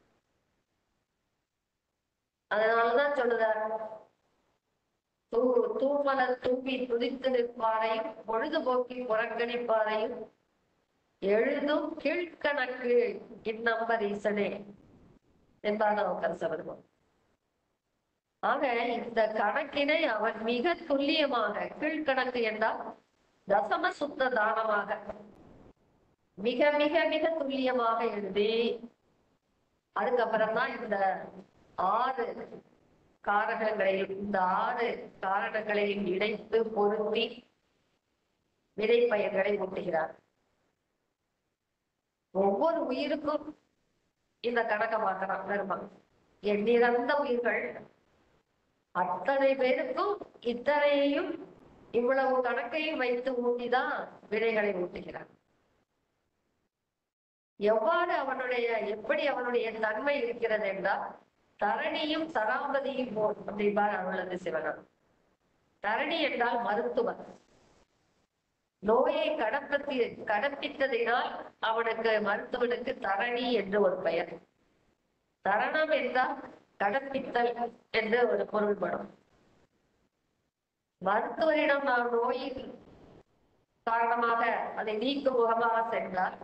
அதனாலதான் சொல்லுதார் தூ தூமலர் தூவி துதித்து நிற்பாரையும் பொழுதுபோக்கி புறக்கணிப்பாரையும் எழுதும் கீழ்கணக்கு இந்நம்பர் ஈசனே என்பார் கரசவருமான் ஆக இந்த கணக்கினை அவன் மிக துல்லியமாக கீழ்கணக்கு என்றால் தசம சுத்த தானமாக மிக மிக மிக துல்லியமாக எழுதி அதுக்கப்புறம் தான் இந்த ஆறு காரணங்களையும் இந்த ஆறு காரணங்களையும் இணைத்து பொருத்தி விதைப்பயிர்களை ஊட்டுகிறார் ஒவ்வொரு உயிருக்கும் இந்த கணக்கை பார்க்கலாம் பெருமாள் எண்ணிறந்த உயிர்கள் அத்தனை பேருக்கும் இத்தனையையும் இவ்வளவு கணக்கையும் வைத்து ஊட்டிதான் விடைகளை ஊட்டுகிறார் எவ்வாறு அவனுடைய எப்படி அவனுடைய தன்மை இருக்கிறது என்றால் தரணியும் சராபதியும் போல் அப்படின்பார் அருளது சிவனார் தரணி என்றால் மருத்துவர் நோயை கடப்பத்தி கடப்பித்ததினால் அவனுக்கு மருத்துவனுக்கு தரணி என்று ஒரு பெயர் தரணம் என்றால் கடப்பித்தல் என்று ஒரு பொருள்படும் மருத்துவரிடம் நாம் நோயின் காரணமாக அதை நீக்கும் முகமாக சென்றால்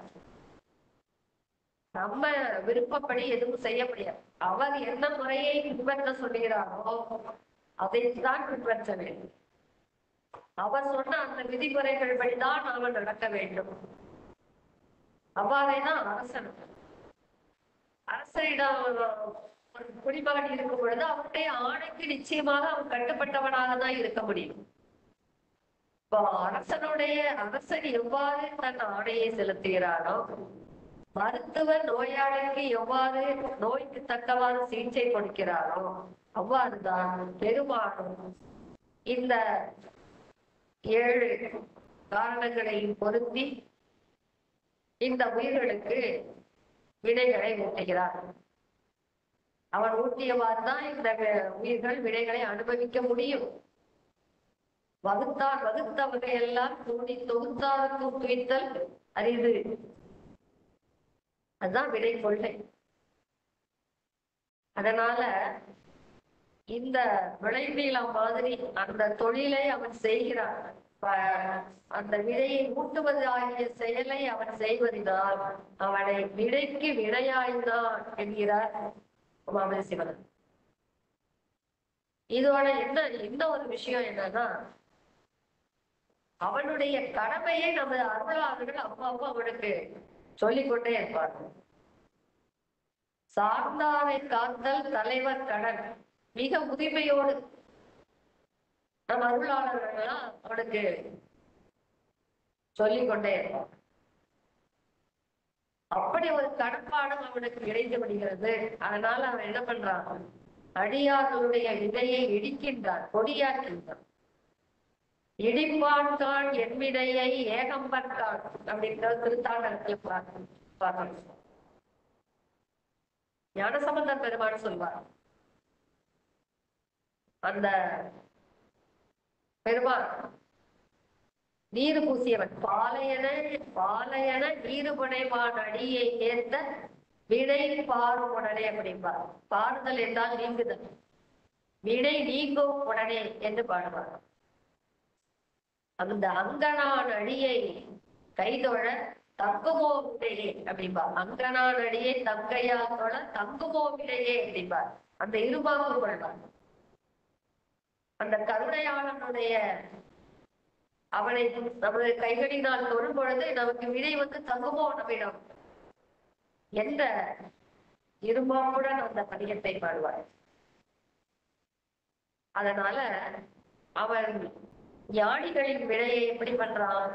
நம்ம விருப்பப்படி எதுவும் செய்ய முடியாது அவர் என்ன முறையை பின்பற்ற சொல்கிறாரோ அதைத்தான் பின்பற்ற வேண்டும் அவர் சொன்ன அந்த விதிமுறைகள் படிதான் நாம நடக்க வேண்டும் அவ்வாறேதான் அரசன் அரசரிடம் ஒரு குடிமகன் இருக்கும் பொழுது அவருடைய ஆணைக்கு நிச்சயமாக அவன் கட்டுப்பட்டவனாக தான் இருக்க முடியும் இப்போ அரசனுடைய அரசன் எவ்வாறு தன் ஆணையை செலுத்துகிறானோ மருத்துவர் நோயாளிக்கு எவ்வாறு நோய்க்கு தக்கவாறு சிகிச்சை கொடுக்கிறாரோ அவ்வாறுதான் பெருமானும் இந்த ஏழு காரணங்களையும் பொருத்தி இந்த உயிர்களுக்கு வினைகளை ஊட்டுகிறார் அவன் ஊட்டியவாறு தான் இந்த உயிர்கள் வினைகளை அனுபவிக்க முடியும் வகுத்தார் வகுத்த வகையெல்லாம் கூடி தொகுத்தாருக்கும் துய்த்தல் அரிது அதுதான் விடை கொள்கை அதனால இந்த விளைநிலம் மாதிரி அந்த தொழிலை அவன் செய்கிறான் அந்த விடையை ஊட்டுவது ஆகிய செயலை அவன் செய்வதினால் அவனை விடைக்கு விடையாய்ந்தான் என்கிறார் உமாபதி சிவன் இதோட என்ன என்ன ஒரு விஷயம் என்னன்னா அவனுடைய கடமையை நமது அருளாளர்கள் அப்பப்போ அவனுக்கு சொல்லிக்கொண்டே இருப்பார்கள் சார்ந்தாரை காத்தல் தலைவர் கடன் மிக உரிமையோடு நம் அருளாளர்கள்லாம் அவனுக்கு சொல்லிக்கொண்டே இருப்பான் அப்படி ஒரு கடப்பாடும் அவனுக்கு கிடைத்து விடுகிறது அதனால அவன் என்ன பண்றான் அடியார்களுடைய விதையை இடிக்கின்றான் கொடியாக்கின்றான் இடிப்பான்கான் என் வினையை ஏகம்பற்கான் அப்படின்ற திருத்தாண்டகத்துல பார்க்க பார்க்கணும் ஞானசம்பந்தர் பெருமான் சொல்வார் அந்த பெருமான் நீரு பூசியவன் பாலையன பாலையன நீரு புனைவான் அடியை ஏத்த விடை பாரும் உடனே அப்படிம்பார் பாடுதல் என்றால் நீங்குதல் விடை நீங்கும் உடனே என்று பாடுவார் அந்த அங்கனான் அடியை கைதொழ தங்குமோ விடையே அப்படிம்பார் அங்கனான் அடியை தங்கையால் தொழ தங்குமோ விடையே அப்படிம்பார் அந்த இருபாக்கு கொள்வார் அந்த கருணையாளனுடைய அவனை நமது கைகளினால் தொடும் பொழுது நமக்கு வினை வந்து தங்குமோ நம்மிடம் என்ற இருமாப்புடன் அந்த பதியத்தை பாடுவார் அதனால அவன் ஞானிகளின் வினையை எப்படி பண்றான்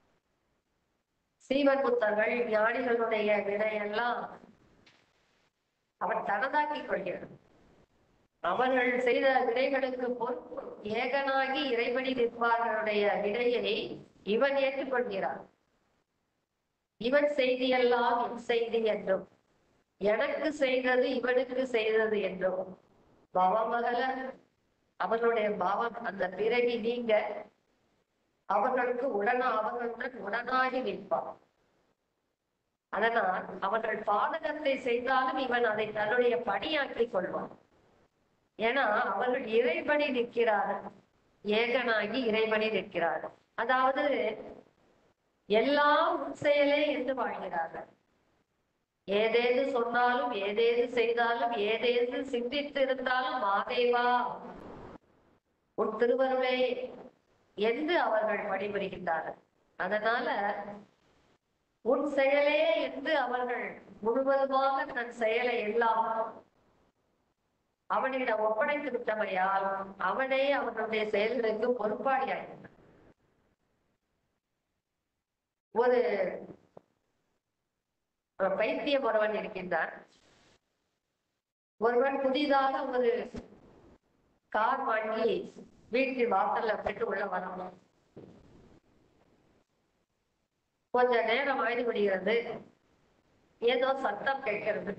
சீவன் புத்தர்கள் ஞானிகளுடைய வினையெல்லாம் அவன் தனதாக்கிக் கொள்கிறான் அவர்கள் செய்த வினைகளுக்கு பொறுப்பு ஏகனாகி இறைவனி நிற்பார்களுடைய வினையை இவன் ஏற்றுக்கொள்கிறான் இவன் செய்தியெல்லாம் என் செய்தி என்றும் எனக்கு செய்தது இவனுக்கு செய்தது என்றும் பவமகல அவர்களுடைய பாவம் அந்த பிறவி நீங்க அவர்களுக்கு உடனா அவர்களுடன் உடனாகி நிற்பான் அதனால் அவர்கள் பாதகத்தை செய்தாலும் இவன் அதை தன்னுடைய பணியாக்கிக் கொள்வான் ஏன்னா அவர்கள் இறைபணி நிற்கிறார்கள் ஏகனாகி இறைபணி நிற்கிறார்கள் அதாவது எல்லாம் உன் செயலே என்று வாழ்கிறார்கள் ஏதேது சொன்னாலும் ஏதேது செய்தாலும் ஏதேது சிந்தித்து இருந்தாலும் மாதேவா உன் திருவருளே என்று அவர்கள் பணிபுரிகின்றார்கள் அதனால உன் செயலே என்று அவர்கள் முழுவதுமாக தன் செயலை எல்லாம் அவனிடம் ஒப்படைத்து விட்டமையால் அவனே அவனுடைய செயல்களுக்கு பொறுப்பாளியாகிறான் ஒரு ஒரு பைத்தியம் ஒருவன் இருக்கின்றான் ஒருவன் புதிதாக ஒரு கார் வாங்கி வீட்டில் வாசல்ல பெற்று உள்ள வரணும் கொஞ்ச நேரம் ஆய்ந்து விடுகிறது ஏதோ சத்தம் கேட்கிறது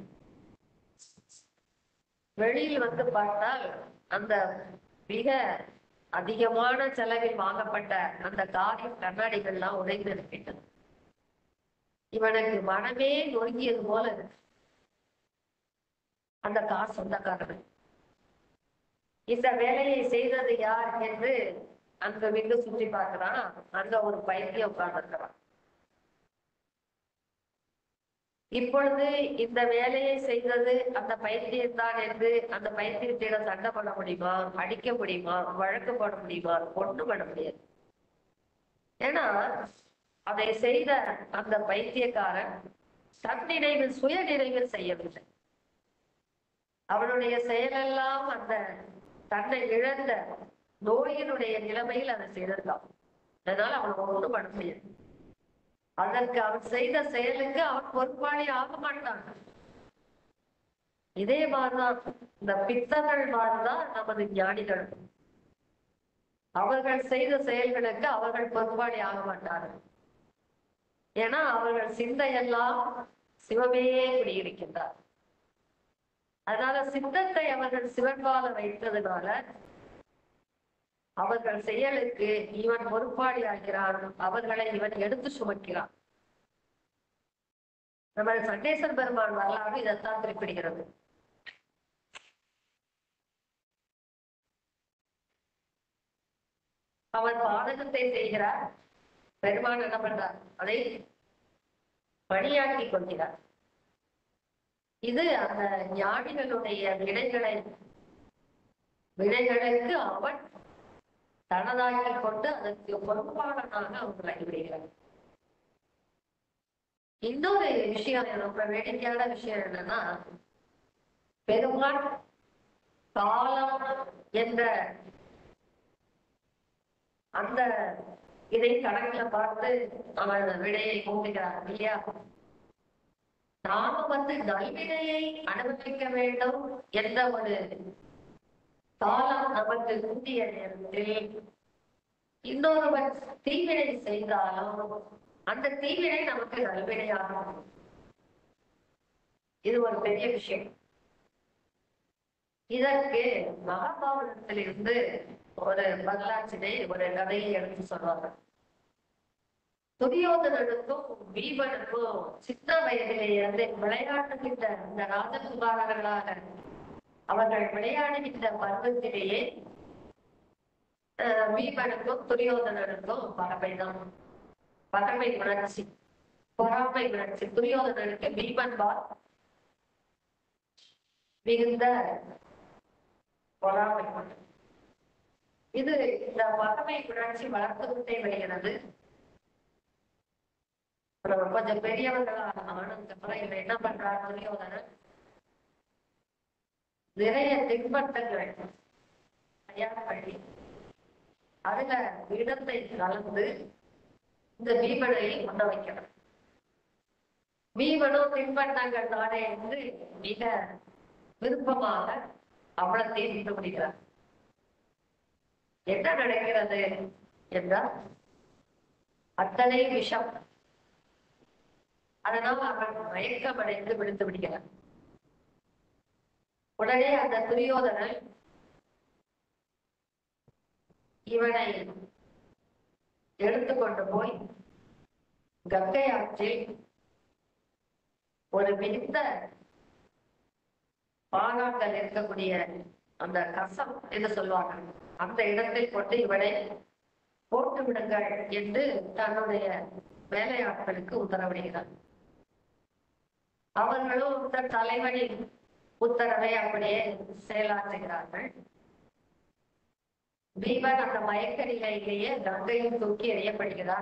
வெளியில் வந்து பார்த்தால் அந்த மிக அதிகமான செலவில் வாங்கப்பட்ட அந்த காரின் கண்ணாடிகள்லாம் உடைந்து இருக்கின்றன இவனுக்கு மனமே நொறுங்கியது போல இருக்கு அந்த கார் சொந்தக்காரன் இந்த வேலையை செய்தது யார் என்று அங்க விட்டு சுற்றி பார்க்கிறான் அங்க ஒரு பைத்தியம் உட்கார்ந்துருக்கிறான் இப்பொழுது இந்த வேலையை செய்தது அந்த பைத்தியம் தான் என்று அந்த பைத்தியத்திடம் சண்டை பண்ண முடியுமா அடிக்க முடியுமா வழக்கு போட முடியுமா ஒண்ணு பண்ண முடியாது ஏன்னா அதை செய்த அந்த பைத்தியக்காரன் தன் நினைவில் சுய நினைவில் செய்யவில்லை அவனுடைய செயலெல்லாம் அந்த தன்னை இழந்த நோயினுடைய நிலைமையில் அதை செய்திருக்கான் அதனால அவன் ஒன்றும் பண்ண முடியாது அதற்கு அவன் செய்த செயலுக்கு அவன் பொறுப்பாளி ஆக மாட்டான் இதே மாதிரிதான் இந்த பித்தர்கள் மாதிரிதான் நமது ஞானிகள் அவர்கள் செய்த செயல்களுக்கு அவர்கள் பொறுப்பாளி ஆக மாட்டார்கள் ஏன்னா அவர்கள் சிந்தையெல்லாம் சிவமே குடியிருக்கின்றார் அதனால சித்தத்தை அவர்கள் சிவன்பால வைத்ததுனால அவர்கள் செயலுக்கு இவன் பொறுப்பாளி ஆகிறான் அவர்களை இவன் எடுத்து சுமக்கிறான் நம்ம சண்டேசன் பெருமான் வரலாறு இதைத்தான் குறிப்பிடுகிறது அவன் பாதகத்தை செய்கிறார் பெருமான் என்ன பண்றார் அதை பணியாக்கி கொள்கிறார் இது அந்த ஞானிகளுடைய வினைகளை வினைகளுக்கு அவன் தனதாக்கிக் கொண்டு அதற்கு பொறுப்பாளனாக அவர் ஆகிவிடுகிறார் இன்னொரு விஷயம் ரொம்ப வேடிக்கையான விஷயம் என்னன்னா பெருமாள் காலம் என்ற அந்த இதை கணக்குல பார்த்து அவன் விடையை கூட்டுகிறான் இல்லையா நாம வந்து நல்வினையை அனுபவிக்க வேண்டும் என்ற ஒரு காலம் நமக்கு கூடிய நேரத்தில் இன்னொருவன் தீவினை செய்தாலும் அந்த தீவினை நமக்கு நல்வினையாகும் இது ஒரு பெரிய விஷயம் இதற்கு மகாபாரதத்திலிருந்து ஒரு வரலாற்றினை ஒரு கதையை எடுத்து சொல்வாங்க துரியோதனனுக்கும் பீமனுக்கும் சின்ன வயதிலே இருந்து விளையாடுகின்ற இந்த ராஜகுமாரர்களாக அவர்கள் விளையாடுகின்ற பருவத்திலேயே அஹ், பீமனுக்கும் துரியோதனனுக்கும் பறவைதான் பறவை உணர்ச்சி பொறாமை உணர்ச்சி துரியோதனனுக்கு பீமன் பால் மிகுந்த பொறாமை இது இந்த பறவை உணர்ச்சி வளர்த்து கொண்டே வருகிறது அப்புறம் கொஞ்சம் பெரியவர்களாக ஆனதுக்கு அப்புறம் இவன் என்ன பண்றார் துரியோதனன் நிறைய தின்பண்டங்கள் தயார் பண்ணி அதுல இடத்தை கலந்து இந்த பீமனை உண்ண வைக்கிறான் பீமனும் தின்பண்டங்கள் தானே என்று மிக விருப்பமாக அவளத்தையும் விட்டு முடிக்கிறார் என்ன நடக்கிறது என்றால் அத்தனை விஷம் அதனால் அவன் மயக்கமடைந்து விழுந்து விடுகிறான் உடனே அந்த துரியோதனன் இவனை எடுத்துக்கொண்டு போய் கங்கை ஆற்றில் ஒரு மிகுந்த பாகாக்கள் இருக்கக்கூடிய அந்த கசம் என்று சொல்வாங்க அந்த இடத்தில் கொண்டு இவனை போட்டு விடுங்கள் என்று தன்னுடைய வேலையாட்களுக்கு உத்தரவிடுகிறார் அவர்களும் இந்த தலைவனின் உத்தரவை அப்படியே செயலாற்றுகிறார்கள் பீமன் அந்த மயக்க நிலையிலேயே கங்கையில் தூக்கி எறியப்படுகிறார்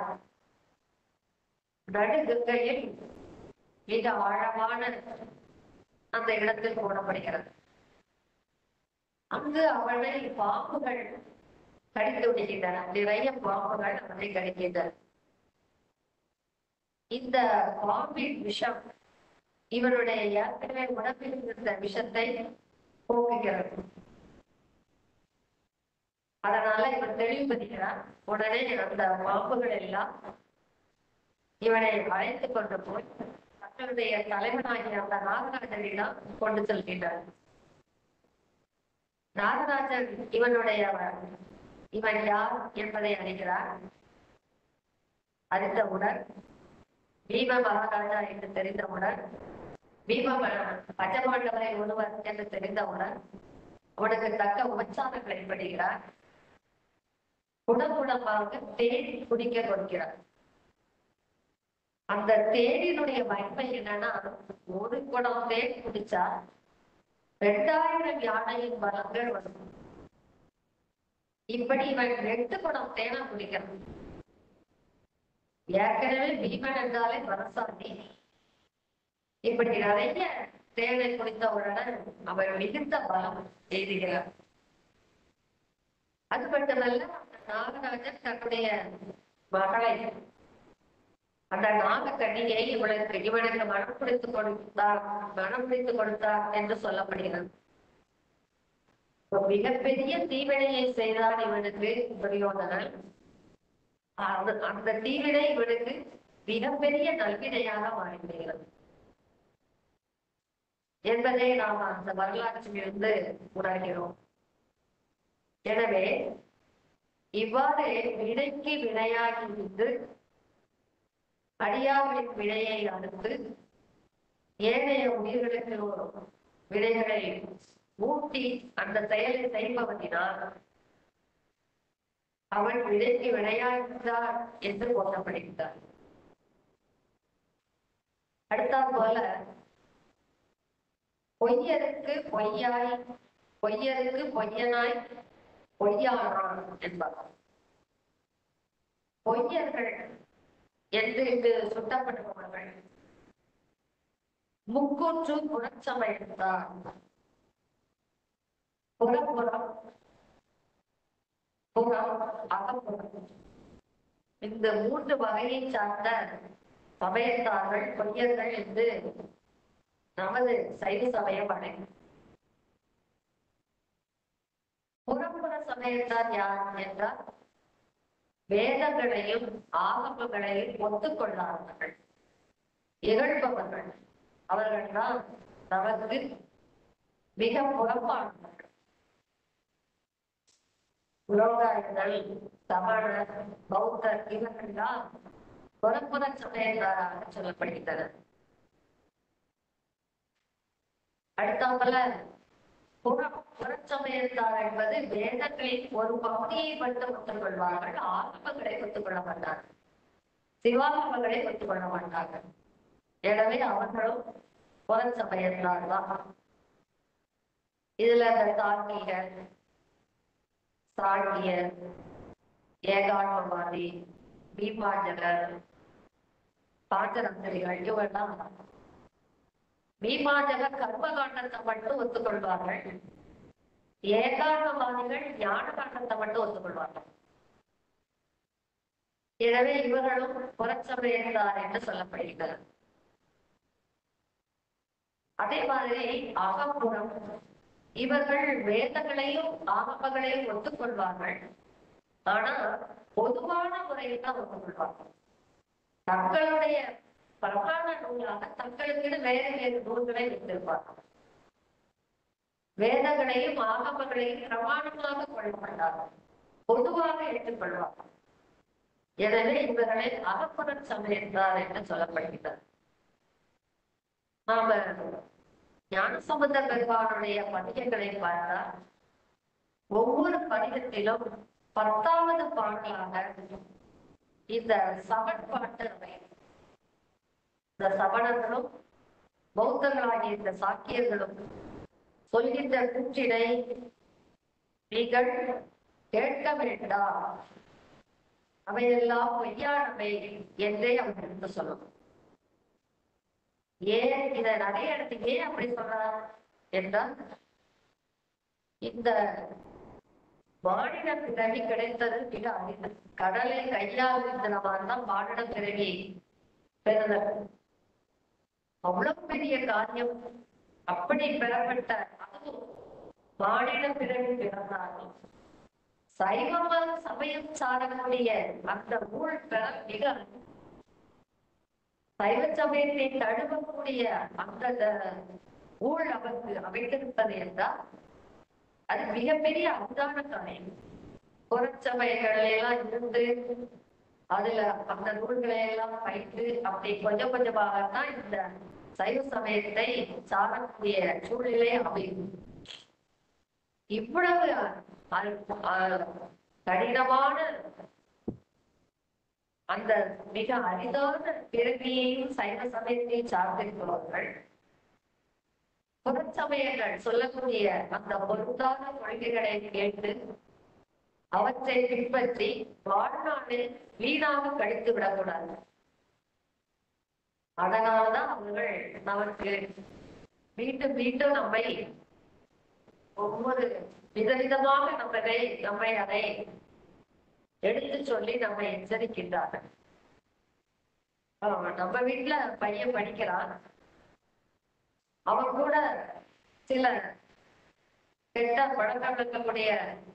நடு கங்கையில் மிக ஆழமான அந்த இடத்தில் போடப்படுகிறது அங்கு அவனை பாம்புகள் கடித்து விடுகின்றன நிறைய பாம்புகள் அவனை கடிக்கின்றன இந்த பாம்பின் விஷம் இவருடைய ஏற்கனவே உடம்பில் இருந்த விஷத்தை போக்குகிறது அதனால இவன் தெளிவுபடுகிறான் உடனே அந்த பாம்புகள் எல்லாம் இவனை அழைத்து கொண்டு போய் தன்னுடைய தலைவனாகிய அந்த நாகராஜனிடம் கொண்டு செல்கின்றார் நாகராஜன் இவனுடைய இவன் யார் என்பதை அறிகிறார் அறிந்தவுடன் பீம மகாராஜா என்று தெரிந்தவுடன் பீம பஞ்சபாண்டவரை ஒருவர் என்று தெரிந்தவுடன் அவனுக்கு தக்க உபச்சாரங்களை படுகிறார் குடகுடமாக தேடி குடிக்க கொடுக்கிறார் அந்த தேனினுடைய வன்மை என்னன்னா ஒரு குடம் தேன் குடிச்சா ரெண்டாயிரம் யானையின் பலங்கள் வரும் இப்படி இவன் ரெண்டு குடம் தேனை குடிக்கிறான் ஏற்கனவே பீமன் என்றாலே வரசாமி இப்படி நிறைய தேனை குடித்த உடனே அவன் மிகுந்த பலம் எய்துகிறார் அது மட்டுமல்ல அந்த நாகராஜன் தன்னுடைய மகளை அந்த நாகக்கண்ணியை இவனுக்கு இவனுக்கு மனம் பிடித்து கொடுத்தார் மனம் பிடித்து கொடுத்தார் என்று சொல்லப்படுகிறது ஒரு மிகப்பெரிய தீவினையை செய்தான் இவனுக்கு துரியோதனன் அந்த அந்த தீவினை இவனுக்கு மிகப்பெரிய நல்வினையாக மாறிவிடுகிறது என்பதை நாம் அந்த வரலாற்றிலிருந்து உணர்கிறோம் எனவே இவ்வாறு வினைக்கு வினையாகி இருந்து அடியார்களின் வினையை அடுத்து ஏனைய உயிர்களுக்கு ஒரு வினைகளை ஊட்டி அந்த செயலை செய்பவனினால் அவன் வினைக்கு வினையாகிறார் என்று போற்றப்படுகிறார் அடுத்தாற் போல பொய்யருக்கு பொய்யாய் பொய்யருக்கு பொய்யனாய் பொய்யானான் என்பார் பொய்யர்கள் என்று இங்கு சுட்டப்படுபவர்கள் முக்கூற்று புறச்சமயத்தார் புறப்புறம் புறம் அகப்புறம் இந்த மூன்று வகையை சார்ந்த சமயத்தார்கள் பொய்யர்கள் என்று நமது சைவ சமயம் அடையும் புறப்புற சமயத்தார் யார் என்றால் வேதங்களையும் ஆகமங்களையும் ஒத்துக்கொள்ளாதவர்கள் இகழ்பவர்கள் அவர்கள்தான் நமக்கு மிக புறம்பானவர்கள் உலோகாயர்கள் சமணர் பௌத்தர் இவர்கள்தான் புறப்புற சமயத்தாராக சொல்லப்படுகின்றனர் அடுத்தாப்புல புறம் புறச்சமயத்தார் என்பது வேதங்களின் ஒரு பகுதியை மட்டும் ஒத்துக்கொள்வார்கள் ஆகமங்களை ஒத்துக்கொள்ள மாட்டார்கள் சிவாகமங்களை ஒத்துக்கொள்ள மாட்டார்கள் எனவே அவர்களும் புறச்சமயத்தார் தான் இதுல இந்த தார்மீகர் சாங்கியர் ஏகாண்டவாதி பீமாஜகர் பாஞ்சரந்தரிகள் இவெல்லாம் பீமாஜகர் கர்மகாண்டத்தை மட்டும் ஒத்துக்கொள்வார்கள் ஏகாண்டவாதிகள் ஞான காண்டத்தை மட்டும் ஒத்துக்கொள்வார்கள் எனவே இவர்களும் புறச்சமயத்தார் என்று சொல்லப்படுகிறது அதே மாதிரி அகப்புறம் இவர்கள் வேதங்களையும் ஆகமங்களையும் ஒத்துக்கொள்வார்கள் ஆனா பொதுவான முறையில் தான் ஒத்துக்கொள்வார்கள் தங்களுடைய பிரதான நூலாக தங்களுக்கென வேறு வேறு நூல்களை வைத்திருப்பார்கள் வேதங்களையும் ஆகமங்களையும் பிரமாணமாக கொள்ள மாட்டார்கள் பொதுவாக ஏற்றுக்கொள்வார்கள் எனவே இவர்களை அகப்புற சமயத்தார் என்று சொல்லப்படுகிறது நாம ஞானசம்பந்த பெருமானுடைய பதிகங்களை பார்த்தால் ஒவ்வொரு பதிகத்திலும் பத்தாவது பாடலாக இந்த சமன்பாட்டு அமையும் இந்த சமணர்களும் பௌத்தர்களாகிய இந்த சாக்கியர்களும் சொல்கின்ற கூற்றினை நீங்கள் கேட்க வேண்டாம் அவையெல்லாம் பொய்யானவை என்றே அவர் எடுத்து சொல்லணும் ஏன் இத நிறைய இடத்துக்கு ஏன் அப்படி சொல்றார் என்றால் இந்த மானிட பிறவி கிடைத்தது மிக அரிது கடலை கையாளுகிறவன் மானிட பிறவி பெறுதல் அவ்வளவு பெரிய காரியம் அப்படி பெறப்பட்ட அதுவும் மானிட பிறவி பிறந்தாலும் சைவமாக சமயம் சாரக்கூடிய அந்த ஊழ் பெற மிக அரிது. சைவ சமயத்தை தழுவக்கூடிய அந்த த- ஊழ் அவருக்கு அமைத்திருப்பது என்றால் அது மிகப்பெரிய அரிதான காரியம் புறச்சமயங்கள் எல்லாம் இருந்து அதுல அந்த நூல்களை எல்லாம் வைத்து அப்படி கொஞ்சம் கொஞ்சமாகத்தான் இந்த சைவ சமயத்தை சாரக்கூடிய சூழ்நிலை அமையும் இவ்வளவு அ- அ- கடினமான அந்த மிக அரிதான பிறவியையும் சைவ சமயத்தையும் சார்ந்திருப்பவர்கள் புறச்சமயங்கள் சொல்லக்கூடிய அந்த பொருந்தாத கொள்கைகளை கேட்டு அவற்றை பின்பற்றி வாழ்நாளில் வீணாக கழித்து விடக்கூடாது அதனால்தான் அவர்கள் நமக்கு மீண்டும் மீண்டும் நம்மை ஒவ்வொரு விதவிதமாக நம்மை நம்மை அதை எடுத்து சொல்லி நம்மை எச்சரிக்கின்றார்கள் ஆமா, நம்ம வீட்டுல பையன் படிக்கிறான் அவன் கூட சில கெட்ட பழக்கம் இருக்கக்கூடிய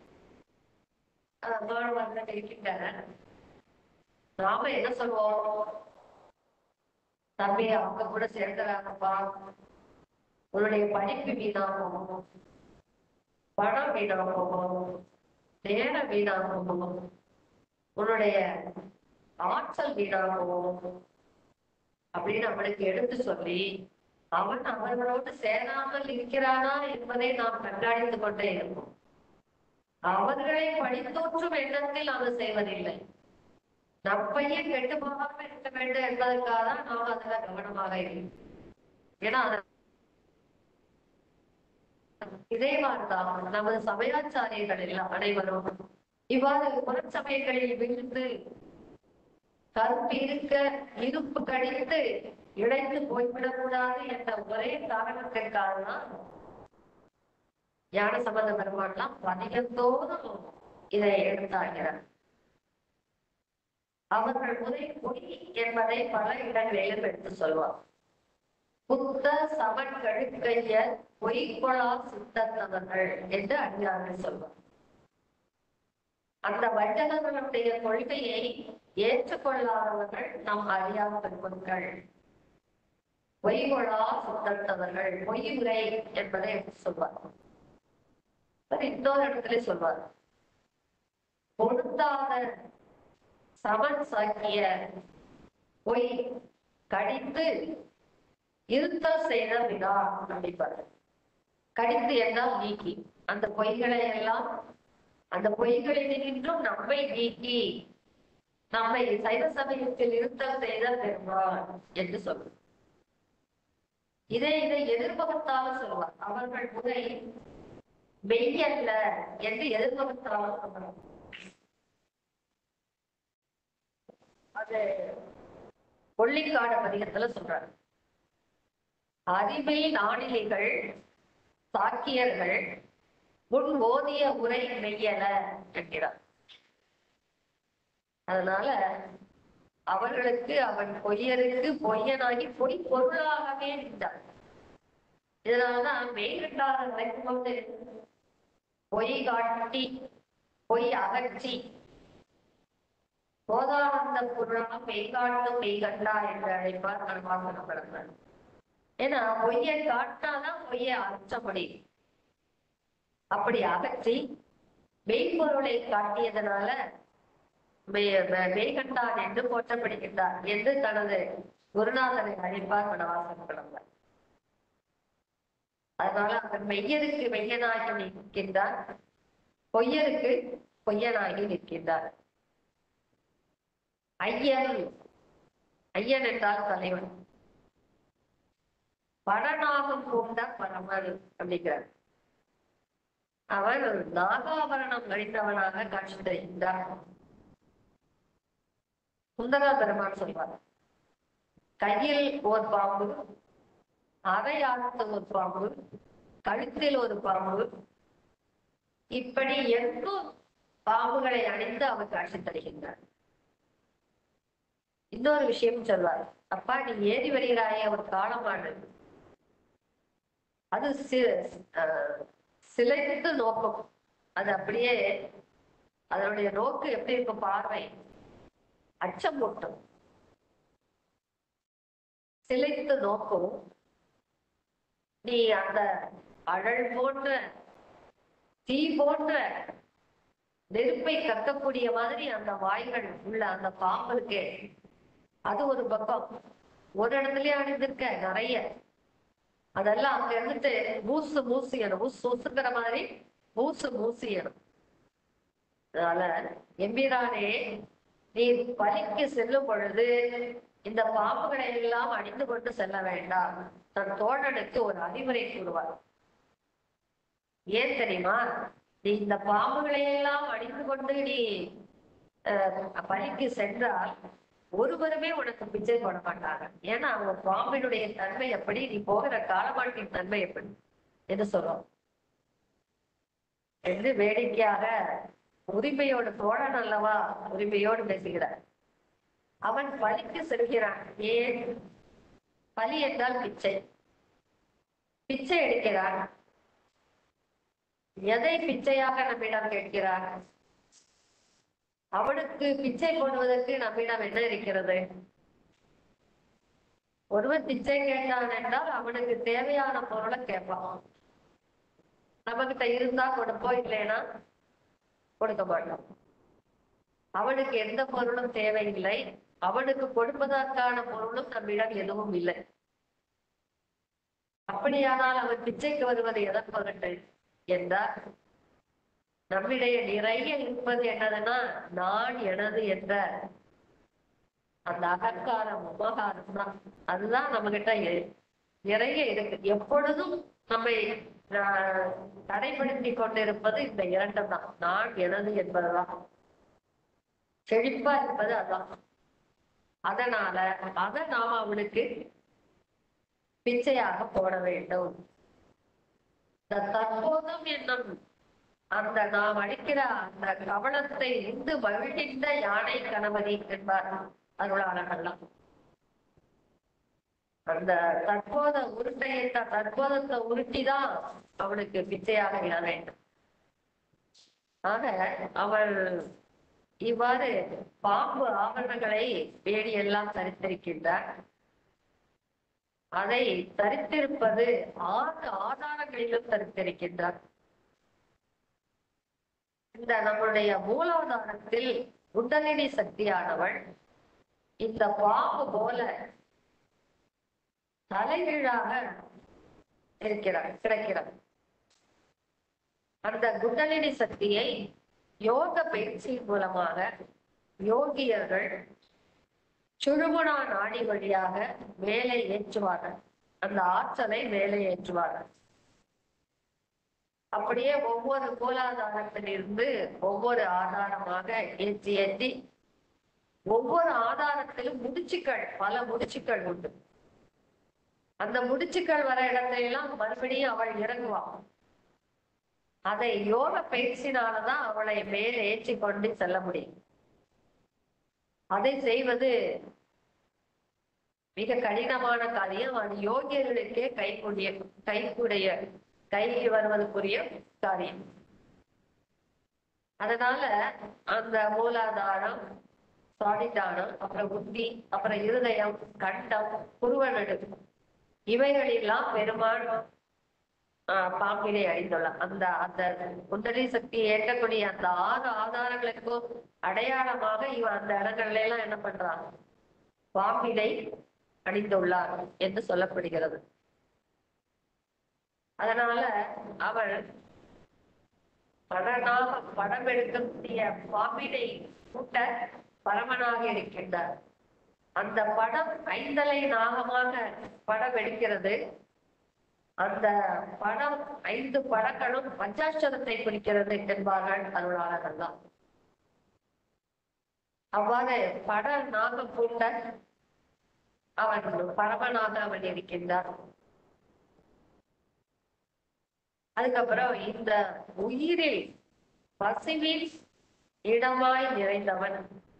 அஹ், மாணவர்கள் இருக்கின்றனர் நாம என்ன சொல்வோம் தம்பி அவங்க கூட சேர்க்கிறாங்கப்பா உன்னுடைய படிப்பு வீணாகும் பணம் வீணாகும் நேரம் வீணாகும் உன்னுடைய ஆற்றல் வீணாகும் அப்படின்னு அவனுக்கு எடுத்து சொல்லி அவன் அவர்களோடு சேராமல் இருக்கிறானா என்பதை நாம் கண்காணித்து கொண்டே இருப்போம் அவர்களை படித்தோற்றும் எண்ணத்தில் நாம் செய்வதில்லை நம் பையன் கெட்டு போகாம இருக்க வேண்டும் என்பதற்காக தான் நாம் அதுல கவனமாக இருக்கிறோம் ஏன்னா அது இதே மாதிரிதான் நமது சமயாச்சாரியர்கள் எல்லாம் அனைவரும் இவ்வாறு புறச்சமயங்களில் விழுந்து கருப்பு இருக்க இருப்பு கடித்து இழைத்து போய்விடக்கூடாது என்ற ஒரே காரணத்திற்காக தான் ஞான சம்பந்த பெருமான்லாம் பதிகத்தோறும் இதை எடுத்தாகிறார் அவர்கள் முறை பொய் என்பதை பல இடங்களிலும் எடுத்து சொல்வார் புத்த சமன் கழுக்கைய பொய்கொழா சித்தத்தவர்கள் என்று அடியார்கள் சொல்வார் அந்த வஞ்சகர்களுடைய கொள்கையை ஏற்றுக்கொள்ளாதவர்கள் நம் அறியாத பெண்கள் பொய்கொழா சித்தத்தவர்கள் பொய் உரை என்பதை எடுத்து சொல்வார் அப்புறம் இன்னொரு இடத்துல சொல்வார் பொருந்தாத சமன் சாக்கிய பொய் கடித்து இருத்தல் செய்த விழா அப்படிப்பாரு கடித்து என்றால் நீக்கி அந்த பொய்களை எல்லாம் அந்த பொய்களினின்றும் நம்மை நீக்கி நம்மை சைவ சமயத்தில் இருத்தல் செய்த பெருமாள் என்று சொல்லும் இதை இதை எதிர்பகத்தாலும் சொல்வார் அவர்கள் முறை மெய்யல்ல என்று எதிர்பகத்தாலும் சொல்றார் அது கொள்ளிக்காடு பதிகத்துல சொல்றாரு அறிவை நாடிலிகள் சாக்கியர்கள் முன் ஓதிய உரை மெய்யல என்கிறார் அதனால அவர்களுக்கு அவன் பொய்யருக்கு பொய்யனாகி பொய் பொருளாகவே நின்றார் இதனாலதான் மெய்கண்டார நினைக்கும் போது பொய் காட்டி பொய் அகற்றி போதானந்த பொருளாக மெய்காட்டும் மெய்கண்டா என்று அழைப்பார் கணவாசன பிறந்தார் ஏன்னா பொய்யை காட்டினாதான் பொய்யை அகற்ற முடியும் அப்படி அகற்றி மெய்ப்பொருளை காட்டியதனால மெய்- மெ- மெய்கண்டான் என்று போற்றப்படுகின்றார் என்று தனது குருநாதனை அழைப்பார் மனவாசன் கடந்தார் அதனால அவர் மெய்யருக்கு மெய்யனாகி நிற்கின்றார் பொய்யருக்கு பொய்யனாகி நிற்கின்றார் ஐயன் ஐயன் என்றால் தலைவன் படநாகம் கொண்ட பரமன் அப்படிங்கிறார் அவன் நாகாபரணம் அணிந்தவனாக காட்சி தருகின்றார் சுந்தரா பெருமான் சொல்வார் கையில் ஓர் பாம்பு அரையாழ்த்து ஒரு பாம்பு கழுத்தில் ஒரு பாம்பு இப்படி எங்கும் பாம்புகளை அணிந்து அவர் காட்சி தருகின்றார் இன்னொரு விஷயம் சொல்வார் அப்பா நீ ஏறி வருகிறாயே ஒரு காலமாடு அது சி- அஹ் சிலைத்து நோக்கம் அது அப்படியே அதனுடைய நோக்கு எப்படி இருக்கும் பார்வை அச்சம் மூட்டும் சிலைத்து நோக்கும் நீ அந்த அழல் போன்ற தீ போன்ற நெருப்பை கக்கக்கூடிய மாதிரி அந்த வாய்கள் உள்ள அந்த பாம்புக்கு அது ஒரு பக்கம் ஒரு இடத்துலயே அணிந்திருக்க நிறைய அதெல்லாம் அங்க இருந்துட்டு மூசு மூசியணும் மூசு மூசுங்கிற மாதிரி மூசு மூசியணும் அதனால எம்பிரானே நீ பலிக்கு செல்லும் பொழுது இந்த பாம்புகளை எல்லாம் அணிந்து கொண்டு செல்ல வேண்டாம் தன் தோழனுக்கு ஒரு அறிவுரை கூறுவார் ஏன் தெரியுமா நீ இந்த பாம்புகளை எல்லாம் அணிந்து கொண்டு நீ அஹ், பலிக்கு சென்றால் ஒருவருமே உனக்கு பிச்சை போட மாட்டாங்க ஏன்னா அவங்க பாம்பினுடைய தன்மை எப்படி நீ போகிற காலமாட்டின் தன்மை எப்படி என்று சொல்றோம் என்று வேடிக்கையாக உரிமையோடு தோழன் அல்லவா உரிமையோடு பேசுகிறார் அவன் பலிக்கு செல்கிறான் ஏன் பலி என்றால் பிச்சை பிச்சை எடுக்கிறான் எதை பிச்சையாக நம்மிடம் கேட்கிறான் அவனுக்கு பிச்சை போடுவதற்கு நம்மிடம் என்ன இருக்கிறது ஒருவன் பிச்சை கேட்டான் என்றால் அவனுக்கு தேவையான பொருளை கேட்பான் நம்மகிட்ட இருந்தா கொடுப்போம் இல்லைன்னா கொடுக்க மாட்டோம் அவனுக்கு எந்த பொருளும் தேவையில்லை அவனுக்கு கொடுப்பதற்கான பொருளும் நம்மிடம் எதுவும் இல்லை அப்படியானால் அவன் பிச்சைக்கு வருவது எதன் பொருட்டு என்றால் நம்மிடையே நிறைய இருப்பது என்னதுன்னா நான் எனது என்ற அந்த அகங்காரம் உபகாரம் தான் அதுதான் நம்ம கிட்ட நிறைய இருக்கு எப்பொழுதும் நம்மை ஆஹ், தடைப்படுத்தி கொண்டிருப்பது இந்த இரண்டு தான் நான் எனது என்பதுதான் செழிப்பா இருப்பது அதான் அதனால அதை நாம அவனுக்கு பிச்சையாக போட வேண்டும் இந்த தற்போதும் என்னும் அந்த நாம் அடிக்கிற அந்த கவனத்தை உண்டு மகிழ்கின்ற யானை கணபதி என்பார் அருளாளர்கள்லாம் அந்த தற்போத உருட்டையிட்ட தற்போதத்தை உருட்டிதான் அவனுக்கு பிச்சையாக இட வேண்டும் ஆக அவள் இவ்வாறு பாம்பு ஆபரணங்களை வேடி எல்லாம் தரித்திருக்கின்றார் அதை தரித்திருப்பது ஆறு ஆதாரங்களிலும் தரித்திருக்கின்றார் இந்த நம்முடைய மூலாதாரத்தில் குண்டலினி சக்தியானவள் இந்த பாம்பு போல தலைகீழாக இருக்கிறார் கிடைக்கிறார் அந்த குண்டலினி சக்தியை யோக பயிற்சியின் மூலமாக யோகியர்கள் சுழுமுனா நாடி வழியாக மேலே ஏற்றுவார்கள் அந்த ஆற்றலை மேலே ஏற்றுவார்கள் அப்படியே ஒவ்வொரு மூலாதாரத்திலிருந்து ஒவ்வொரு ஆதாரமாக ஏற்றி ஏற்றி ஒவ்வொரு ஆதாரத்திலும் முடிச்சுக்கள் பல முடிச்சுக்கள் உண்டு அந்த முடிச்சுக்கள் வர இடத்துல எல்லாம் மறுபடியும் அவள் இறங்குவாள் அதை யோக பயிற்சினாலதான் அவளை மேலே ஏற்றி கொண்டு செல்ல முடியும் அதை செய்வது மிக கடினமான காரியம் அது யோகியர்களுக்கே கைகூடிய கைகூடைய கை வருவதற்குரிய காரியம் அதனால அந்த மூலாதாரம் சுவாதிதானம் அப்புறம் புத்தி அப்புறம் இருதயம் கண்டம் புருவநடு இவைகளெல்லாம் பெரும்பாலும் ஆஹ் பாம்பினை அழிந்துள்ளார் அந்த அந்த குண்டலி சக்தியை ஏற்கக்கூடிய அந்த ஆறு ஆதாரங்களுக்கும் அடையாளமாக இவன் அந்த இடங்கள்ல எல்லாம் என்ன பண்றான் பாம்பினை அணிந்துள்ளார் என்று சொல்லப்படுகிறது அதனால அவள் படனாக படம் எடுக்கக்கூடிய பாம்பினை கூட்ட பரமனாக இருக்கின்றார் அந்த படம் ஐந்தலை நாகமாக படம் எடுக்கிறது அந்த படம் ஐந்து படங்களும் பஞ்சாட்சரத்தை குறிக்கிறது என்பார்கள் அருளாளர்கள் தான் அவ்வாறு பட நாக பூண்ட அவன் பரமனாக அவன் இருக்கின்றார் அதுக்கப்புறம் இந்த உயிரில் பசுவில் இடமாய் நிறைந்தவன்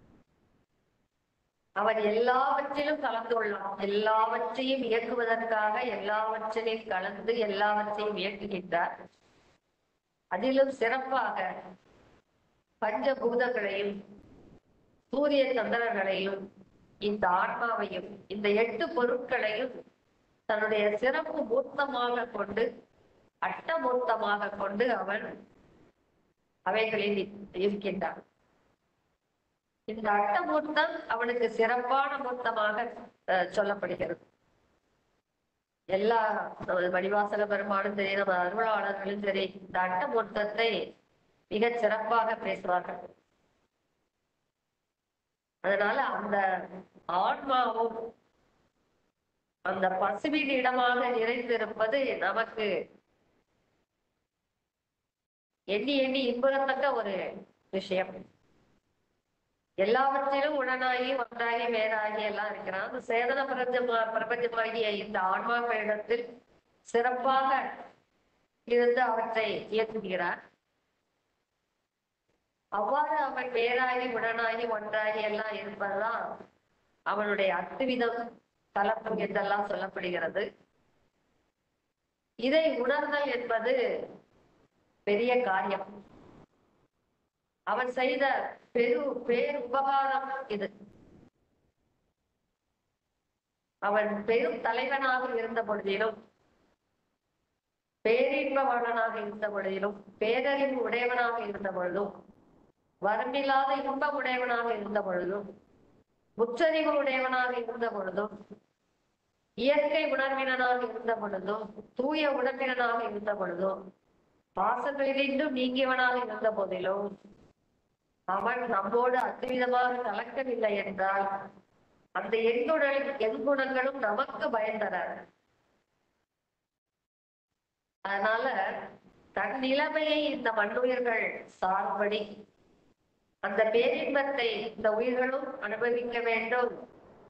அவன் எல்லாவற்றிலும் கலந்துள்ளான் எல்லாவற்றையும் இயக்குவதற்காக எல்லாவற்றிலும் கலந்து எல்லாவற்றையும் இயக்குகின்றார் அதிலும் சிறப்பாக பஞ்சபூதங்களையும் சூரிய சந்திரர்களையும் இந்த ஆன்மாவையும் இந்த எட்டு பொருட்களையும் தன்னுடைய சிறப்பு மூர்த்தமாக கொண்டு அட்டமூர்த்தமாக கொண்டு அவன் அவைகளில் இருக்கின்றான் இந்த அட்டமூர்த்தம் அவனுக்கு சிறப்பான மூர்த்தமாக அஹ், சொல்லப்படுகிறது எல்லா நமது மணிவாசக பெருமானும் சரி நம்ம அருளாளர்களும் சரி இந்த அட்டமூர்த்தத்தை மிகச் சிறப்பாக பேசுவார்கள் அதனால அந்த ஆன்மாவும் அந்த பசுவின் இடமாக நிறைந்திருப்பது நமக்கு எண்ணி எண்ணி இன்புறத்தக்க ஒரு விஷயம் எல்லாவற்றிலும் உடனாகி ஒன்றாகி வேறாகி எல்லாம் இருக்கிறான் அந்த சேதன பிரபஞ்சமா பிரபஞ்சமாகிய இந்த ஆன்மாக்களிடத்தில் சிறப்பாக இருந்து அவற்றை இயக்குகிறார் அவ்வாறு அவன் வேறாகி உடனாகி ஒன்றாகி எல்லாம் இருப்பதுதான் அவனுடைய அத்துவிதம் கலப்பு என்றெல்லாம் சொல்லப்படுகிறது இதை உணர்தல் என்பது பெரிய காரியம் அவன் செய்த பெரு பேர் உபகாரம் இது அவன் பெரும் தலைவனாக இருந்த பொழுதிலும் பேரின்பவாளனாக இருந்த பொழுதிலும் பேரறிவு உடையவனாக இருந்த பொழுதும் வரம்பில்லாத இன்பம் உடையவனாக இருந்த பொழுதும் முற்றறிவு உடையவனாக இருந்த பொழுதும் இயற்கை உணர்வினனாக இருந்த பொழுதும் தூய உடம்பினனாக இருந்த பொழுதும் பாசங்களிலின்றும் நீங்கியவனாக இருந்த போதிலும் அவன் நம்மோடு அத்துவிதமாக கலக்கவில்லை என்றால் அந்த எண்குணல் எண்குணங்களும் நமக்கு பயந்தன அதனால தன் நிலைமையை இந்த மண்ணுயிர்கள் சார்படி அந்த பேரின்பத்தை இந்த உயிர்களும் அனுபவிக்க வேண்டும்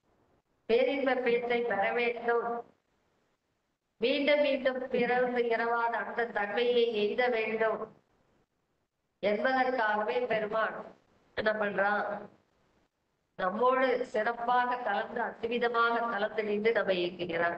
பேரின்ப பேற்றை பெற வேண்டும் மீண்டும் மீண்டும் பிறந்து இரவாத அந்த தன்மையை எய்த வேண்டும் என்பதற்காகவே பெருமான் என்ன பண்றான் நம்மோடு சிறப்பாக கலந்து அத்விதமாக கலந்து நின்று நம்ம இயக்குகிறான்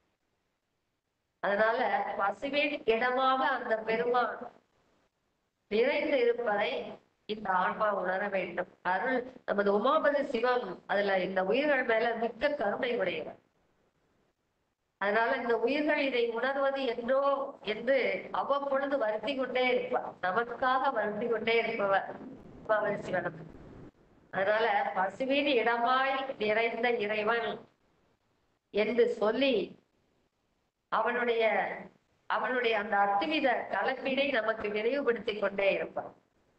அதனால பசுவின் இடமாக அந்த பெருமான் நிறைந்து இருப்பதை இந்த ஆன்மா உணர வேண்டும் அருள் நமது உமாபதி சிவம் அதுல இந்த உயிர்கள் மேல மிக்க கருணை உடையவர் அதனால இந்த உயிர்கள் இதை உணர்வது என்றோ என்று அவ்வப்பொழுது வருத்தி கொண்டே இருப்பார் நமக்காக வருத்தி கொண்டே இருப்பவர் உமாபதி சிவனம் அதனால பசுவின் இடமாய் நிறைந்த இறைவன் என்று சொல்லி அவனுடைய அவனுடைய அந்த அத்துவித கலப்பினை நமக்கு நினைவுபடுத்திக் கொண்டே இருப்பான்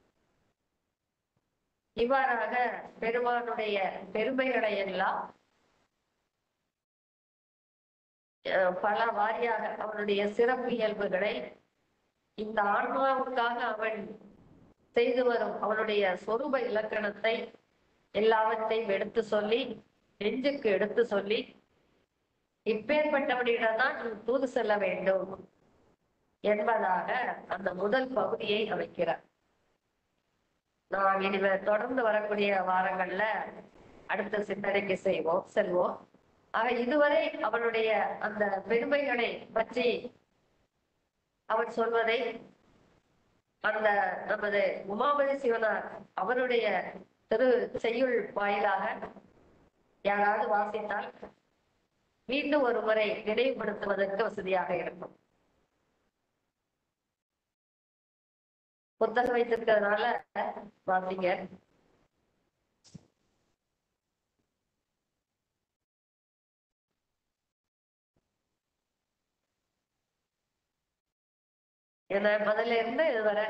இவ்வாறாக பெருமானுடைய பெருமைகளை எல்லாம் அஹ், பல வாரியாக அவனுடைய சிறப்பு இயல்புகளை இந்த ஆன்மாவுக்காக அவன் செய்து வரும் அவனுடைய சொரூப இலக்கணத்தை எல்லாவற்றையும் எடுத்து சொல்லி நெஞ்சுக்கு எடுத்து சொல்லி இப்பேற்பட்டவனிடம் தான் நீ தூது செல்ல வேண்டும் என்பதாக அந்த முதல் பகுதியை அமைக்கிறார் நாம் இனிமே தொடர்ந்து வரக்கூடிய வாரங்கள்ல அடுத்த சிந்தனைக்கு செய்வோம் செல்வோம் ஆக இதுவரை அவனுடைய அந்த பெருமைகளை பற்றி அவன் சொல்வதை அந்த நமது உமாபதி சிவனார் அவருடைய திரு செய்யுள் வாயிலாக யாராவது வாசித்தால் மீண்டும் ஒரு முறை நினைவுபடுத்துவதற்கு வசதியாக இருக்கும் புத்தகம் வைத்திருக்கிறதுனால வாசிங்க ஏன்னா முதல்ல இருந்து இதுவரை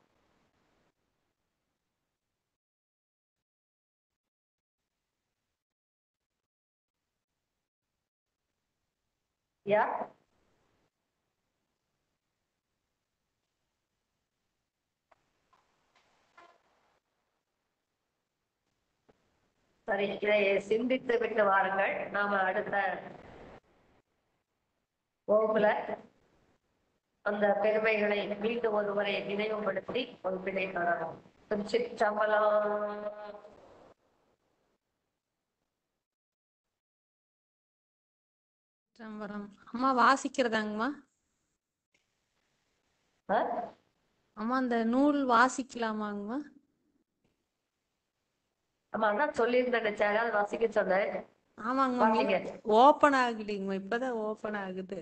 யா சரி இதை சிந்தித்து விட்டு வாருங்கள் நாம அடுத்த வகுப்புல அந்த பெருமைகளை மீண்டும் ஒருவரை நினைவுபடுத்தி வகுப்பினை தொடரும் திருச்சிற்றம்பலம் சிதம்பரம் அம்மா வாசிக்கிறதாங்கம்மா ஆ? அம்மா அந்த நூல் வாசிக்கலாமாங்கம்மா ஆமா அதான் சொல்லியிருந்தேன் சேனல் வாசிக்க சொன்னேன் ஆமாங்கம்மா வாசிங்க ஓப்பன் ஆகலைங்கம்மா இப்பதான் ஓப்பன் ஆகுது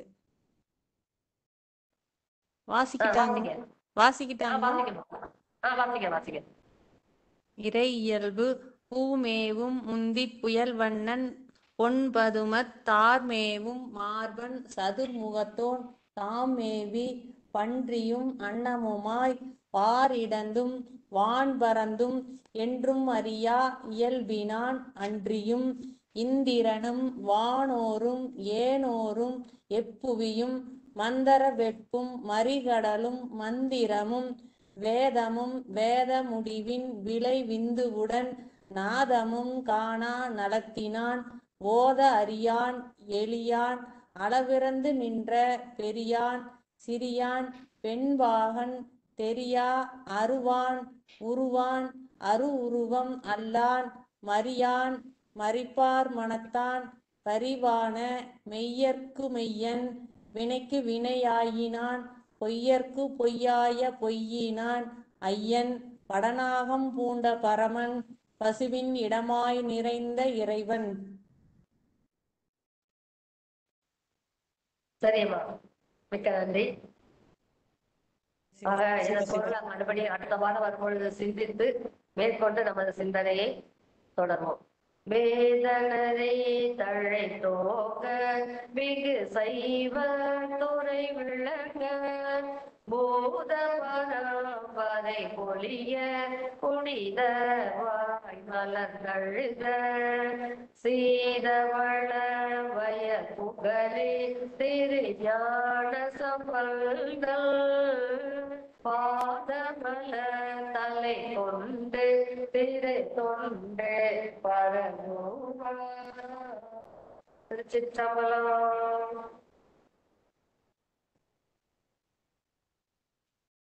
ஆ, வாசிக்கிட்டாங்க வாசிங்க ஆ வாசிக்கிட்டாங்க வாசிங்க ஆ வாசிங்க வாசிங்க இறை இயல்பு பூமேவும் முந்திப் புயல் வண்ணன் பொன்பதுமத் தார்மேவும் மார்பன் சதுர்முகத்தோன் தாமேவி பன்றியும் அன்னமுமாய் பாரிடந்தும் வான்பறந்தும் என்றும் அறியா இயல்பினான் அன்றியும் இந்திரனும் வானோரும் ஏனோரும் எப்புவியும் மந்தர வெட்பும் மறிகடலும் மந்திரமும் வேதமும் வேத முடிவின் விளை விந்துவுடன் நாதமும் காணா நலத்தினான் ஓத அறியான் எளியான் அளவிறந்து நின்ற பெரியான் சிறியான் பெண்பாகன் தெரியா அருவான் உருவான் அரு உருவம் அல்லான் மரியான் மறிப்பார் மனத்தான் பரிவான மெய்யர்க்கு மெய்யன் வினைக்கு வினையாயினான் பொய்யர்க்கு பொய்யாய பொய்யினான் ஐயன் படநாகம் பூண்ட பரமன் பசுவின் இடமாய் நிறைந்த இறைவன் சரியம்மா மிக்க நன்றி ஆக இந்த பொருளை மறுபடியும் அடுத்த வாரம் வரும்பொழுது சிந்தித்து மேற்கொண்டு நமது சிந்தனையை தொடர்வோம் வேதனரை தழைத்தோக மிகு சைவ துறை விளங்க பூத பரம்பரை பொழிய புனித வாய் மலர்கழுத சீதவள வய புகழே திரு ஞான சம்பல்கள் பாதமல தலை கொண்டு திரு தொண்டு பரமோவா திருச்சிற்றம்பலம்